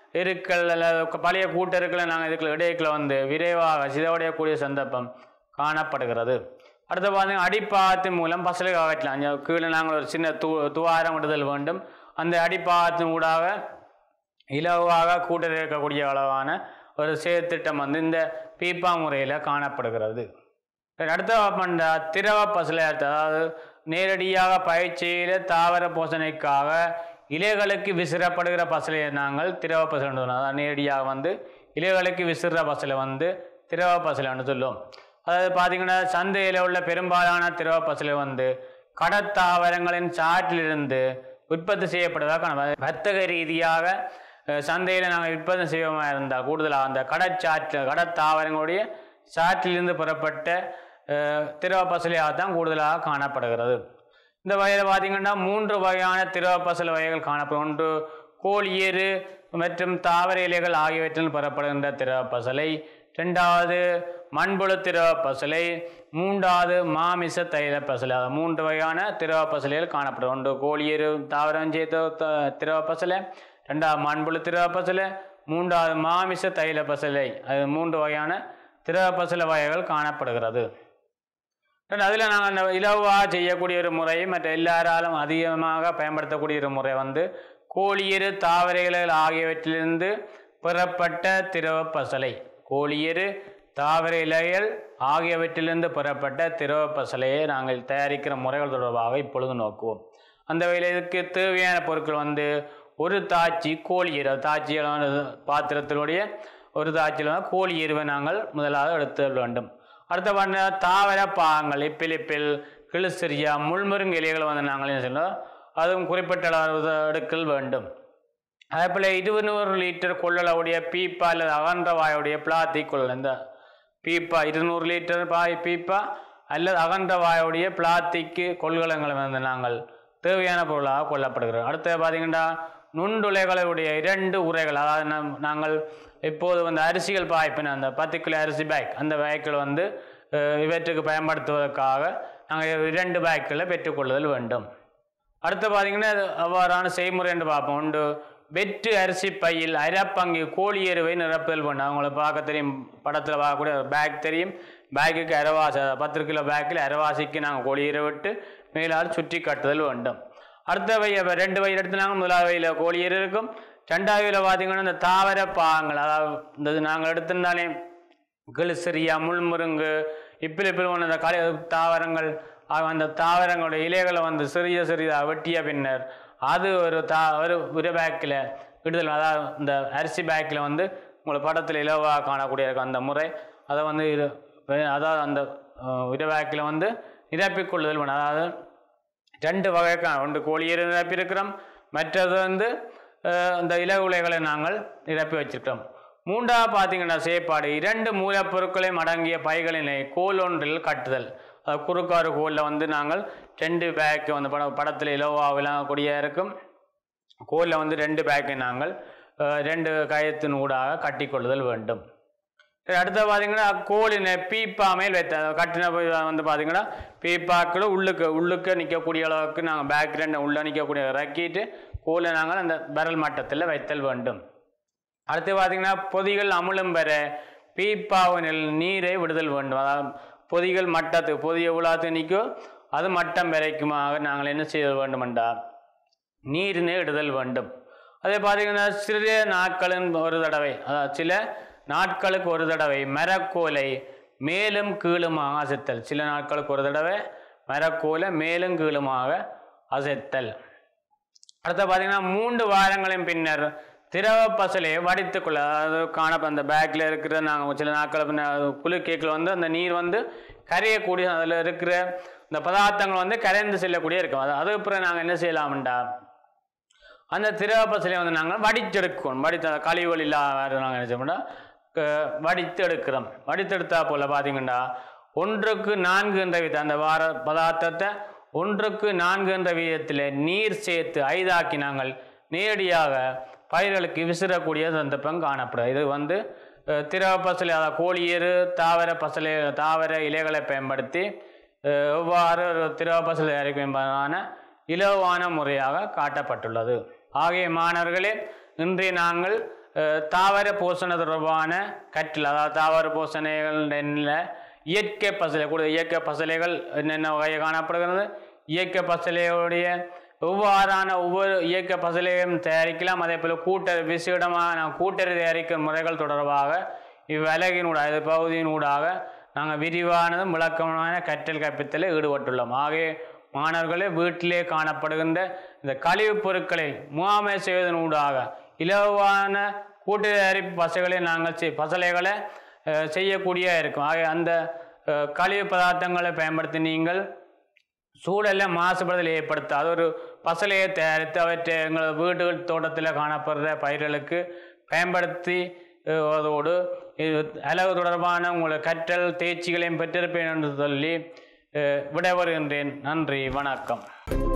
எருக்கள் அல்லது பழைய கூட்டருக்களை நாங்கள் இதுக்குள்ள இடையக்கில் வந்து விரைவாக சிதவடையக்கூடிய சந்தர்ப்பம் காணப்படுகிறது அடுத்து பார்த்தீங்கன்னா அடிப்பாகத்தின் மூலம் பசலை அகற்றலாம் அங்க கீழே நாங்கள் ஒரு சின்ன து துவாரம் விடுதல் வேண்டும் அந்த அடிப்பாகத்தின் ஊடாக இலவாக கூட்டல் இருக்கக்கூடிய அளவான ஒரு செயற்திட்டம் வந்து இந்த பீப்பா முறையில் காணப்படுகிறது அடுத்த பண்ண திரவ பசலை அதாவது நேரடியாக பயிற்சியில் தாவர போசனைக்காக இலைகளுக்கு விசிறப்படுகிற பசலையை நாங்கள் திரவ பசலை அதாவது நேரடியாக வந்து இலைகளுக்கு விசிற பசலை வந்து திரவ பசலைன்னு சொல்லுவோம் அதாவது பார்த்தீங்கன்னா சந்தையில் உள்ள பெரும்பாலான திரவ பசலை வந்து கடத்தாவரங்களின் சாற்றிலிருந்து உற்பத்தி செய்யப்படுவதாக காணப்படும் வர்த்தக ரீதியாக அஹ், சந்தையில் நாங்கள் விற்பனை செய்வோமா இருந்தால் கூடுதலாக அந்த கடற்சாற்று கடத்தாவரங்களுடைய சாற்றிலிருந்து பெறப்பட்ட அஹ், திரவ பசலையாக தான் கூடுதலாக காணப்படுகிறது இந்த வகையில் பார்த்தீங்கன்னா மூன்று வகையான திரவ பசல வகைகள் காணப்படும் ஒன்று கோழியேறு மற்றும் தாவர இலைகள் ஆகியவற்றில் பெறப்படுகின்ற திரவ பசலை ரெண்டாவது மண்புழு திரவ பசலை மூன்றாவது மாமிச தைல பசலை அதாவது மூன்று வகையான திரவ பசலைகள் காணப்படும் ஒன்று கோழியேறு தாவரம் செய்த த- திரவ பசலை ரெண்டாவது மண்புழு திரவ பசலை மூன்றாவது மாமிச தைல பசலை அது மூன்று வகையான திரவ பசல வகைகள் காணப்படுகிறது அதில் நாங்கள் அந்த இலவாக செய்யக்கூடிய ஒரு முறை மற்ற எல்லாராலும் அதிகமாக பயன்படுத்தக்கூடிய ஒரு முறை வந்து கோழியரு தாவரைகள் ஆகியவற்றிலிருந்து பெறப்பட்ட திரவ பசலை கோழியரு தாவர இலைகள் ஆகியவற்றிலிருந்து பெறப்பட்ட திரவ பசலையை நாங்கள் தயாரிக்கிற முறைகள் தொடர்பாக இப்பொழுது நோக்குவோம் அந்த வகையில் இதுக்கு தேவையான பொருட்கள் வந்து ஒரு தாச்சி கோழி எரு தாச்சியான பாத்திரத்தினுடைய ஒரு தாச்சியில் வந்து கோழி எருவை நாங்கள் முதலாவது எடுத்து வேண்டும் அடுத்த பண்ண தாவர பாகங்கள் இப்பிலிப்பில் கிளிசரியா முள்முருங்க இலைகள் வந்து நாங்கள் என்ன செய்யணும் அதுவும் குறிப்பிட்ட அளவு எடுக்கல் வேண்டும் அதே போல் இருநூறு லிட்டர் கொள்ளளவுடைய பீப்பா அல்லது அகன்ற வாயுடைய பிளாத்திக் கொள்ளல் இந்த பீப்பா இருநூறு லிட்டர் பாய் பீப்பா அல்லது அகன்ற வாயுடைய பிளாத்திக்கு கொள்கலங்களை வந்து நாங்கள் தேவையான பொருளாக கொள்ளப்படுகிறோம் அடுத்து பார்த்தீங்கன்னா நுண்டுளைகளுடைய இரண்டு உரைகள் அதாவது நம் நாங்கள் இப்போது வந்து அரிசிகள் பாய்ப்பின அந்த பத்து கிலோ அரிசி பேக் அந்த பேக்கில் வந்து அஹ், இவற்றுக்கு பயன்படுத்துவதற்காக நாங்கள் இரண்டு பேக்கில் பெற்றுக்கொள்ளுதல் வேண்டும் அடுத்து பார்த்தீங்கன்னா அது அவ்வாறான செய்முறை என்று பார்ப்போம் உண்டு வெற்று அரிசி பையில் அரைப்பங்கு கோழி எருவை நிரப்புதல் பண்ண அவங்களை பார்க்க தெரியும் படத்தில் பார்க்கக்கூடிய பேக் தெரியும் பேக்குக்கு அரைவாசி பத்து கிலோ பேக்கில் அரைவாசிக்கு நாங்கள் கோழி எரு விட்டு மேலால் சுற்றி கட்டுதல் வேண்டும் அடுத்த வய ரெண்டு வயல் எடுத்து நாங்கள் முதலாவது வயலில் கோழி எரு இருக்கும் ரெண்டாவது வயலில் பார்த்தீங்கன்னா இந்த தாவர பாகங்கள் அதாவது இந்த இது நாங்கள் எடுத்திருந்தாலே கிளிசரியா முள்முருங்கு இப்பில் இப்பில் ஒன்று அந்த கலை தாவரங்கள் ஆக அந்த தாவரங்களுடைய இலைகளை வந்து சிறிய சிறிதாக வெட்டிய பின்னர் அது ஒரு தா ஒரு ஒரு பேக்கில் விடுதல் அதாவது இந்த அரிசி பேக்கில் வந்து உங்களுக்கு படத்தில் இலவாக காணக்கூடிய இருக்கும் அந்த முறை அதை வந்து இரு அதாவது அந்த அஹ், ஒரு பேக்கில் வந்து நிரப்பிக்கொள்ளுதல் பண்ண அதாவது ரெண்டு வகைக்கான ஒன்று கோழியர் நிரப்பியிருக்கிறோம் மற்றது வந்து அஹ், இந்த இலகுலைகளை நாங்கள் நிரப்பி வச்சிருக்கிறோம் மூன்றாவது பார்த்தீங்கன்னா செயற்பாடு இரண்டு மூலப்பொருட்களையும் அடங்கிய பைகளினை கோல் ஒன்றில் கட்டுதல் அது குறுக்காறு கோலில் வந்து நாங்கள் ரெண்டு பேக் வந்து பட படத்தில் இலவா விளங்கக்கூடிய இருக்கும் கோலில் வந்து ரெண்டு பேக்கை நாங்கள் அஹ், ரெண்டு கயத்தின் ஊடாக கட்டிக்கொள்ளுதல் வேண்டும் சரி, அடுத்து பார்த்தீங்கன்னா கோழினை பீப்பா மேல் வைத்த கட்டின போய் வந்து பார்த்தீங்கன்னா பீப்பாக்கள் உள்ளுக்கு உள்ளுக்கு நிற்கக்கூடிய அளவுக்கு நாங்கள் பேக் ரெண்டு உள்ளே நிற்கக்கூடிய இறக்கிட்டு கோலை நாங்கள் அந்த பரல் மட்டத்தில் வைத்தல் வேண்டும் அடுத்து பார்த்தீங்கன்னா பொதிகள் அமுலம் பெற பீப்பாவினில் நீரை விடுதல் வேண்டும் அதாவது பொதிகள் மட்டத்துக்கு பொதி எவ்வளோத்து நிற்கோ அது மட்டம் வரைக்குமாக நாங்கள் என்ன செய்ய வேண்டும் என்றால் நீரினை இடுதல் வேண்டும் அதே பார்த்தீங்கன்னா சிறிய நாட்களின் ஒரு தடவை அதாவது சில நாட்களுக்கு ஒரு தடவை மரக்கோலை மேலும் கீழுமாக அசைத்தல் சில நாட்களுக்கு ஒரு தடவை மரக்கோலை மேலும் கீழுமாக அசைத்தல் அடுத்து பார்த்தீங்கன்னா மூன்று வாரங்களின் பின்னர் திரவ பசலையை வடித்துக்கொள்ள அதாவது காணப்ப அந்த பேக்கில் இருக்கிற நாங்கள் சில நாட்கள் பின்னர் குளிர் கேக்கில் வந்து அந்த நீர் வந்து கரையக்கூடிய அதில் இருக்கிற இந்த பதார்த்தங்கள் வந்து கரைந்து செல்லக்கூடிய இருக்கும் அது அதுக்கு பிறகு நாங்கள் என்ன செய்யலாம்டா அந்த திரவ பசலையை வந்து நாங்கள் வடித்தெடுக்கணும் வடித்த அந்த கழிவுகள் இல்லாத நாங்கள் என்ன செய்யணும்னா க- வடித்து எடுக்கிறோம் வடித்தெடுத்தா போல் பார்த்தீங்கன்னா ஒன்றுக்கு நான்கு என்ற விதம் அந்த வார பதார்த்தத்தை ஒன்றுக்கு நான்கு என்ற விதத்தில் நீர் சேர்த்து ஐதாக்கி நாங்கள் நேரடியாக பயிர்களுக்கு விசிறக்கூடிய சந்தர்ப்பம் காணப்படும் இது வந்து அஹ், திரவ பசலை அதாவது கோழியேறு தாவர பசலை தாவர இலைகளை பயன்படுத்தி அஹ், எவ்வாறு ஒரு திரவ பசலை தயாரிக்கும் என்பதான இலவான முறையாக காட்டப்பட்டுள்ளது ஆகிய மாணவர்களே இன்றைய நாங்கள் அஹ், தாவர போஷண தொடர்பான கற்றல் அதாவது தாவர போஷணைகள் என்ன இயற்கை பசலை கூட இயற்கை பசலைகள் என்னென்ன வகை காணப்படுகிறது இயற்கை பசலையுடைய எவ்வாறான ஒவ்வொரு இயற்கை பசலையும் தயாரிக்கலாம் அதே போல் கூட்டறி விசேடமான கூட்டறி தயாரிக்கும் முறைகள் தொடர்பாக இவ்வலகினூடாக இது பகுதியினூடாக நாங்கள் விரிவானதும் விளக்கமான கற்றல் கற்பித்தலில் ஈடுபட்டுள்ளோம் ஆகவே மாணவர்களே வீட்டிலே காணப்படுகின்ற இந்த கழிவுப் பொருட்களை முகாமை செய்வதனூடாக இலவான கூட்டு தயாரிப்பு பசைகளை நாங்கள் செய் பசலைகளை அஹ், செய்யக்கூடிய இருக்கும் ஆகவே அந்த அஹ், கழிவு பதார்த்தங்களை பயன்படுத்தி நீங்கள் சூழலில் மாசுபடுதலை ஏற்படுத்தாத ஒரு பசலையை தயாரித்து அவற்றை எங்கள் வீடுகள் தோட்டத்தில் காணப்படுற பயிர்களுக்கு பயன்படுத்தி அஹ், அதோடு இது அளவு தொடர்பான உங்களை கற்றல் தேர்ச்சிகளையும் பெற்றிருப்பேன் என்று சொல்லி அஹ், விடைபெறுகின்றேன் நன்றி வணக்கம்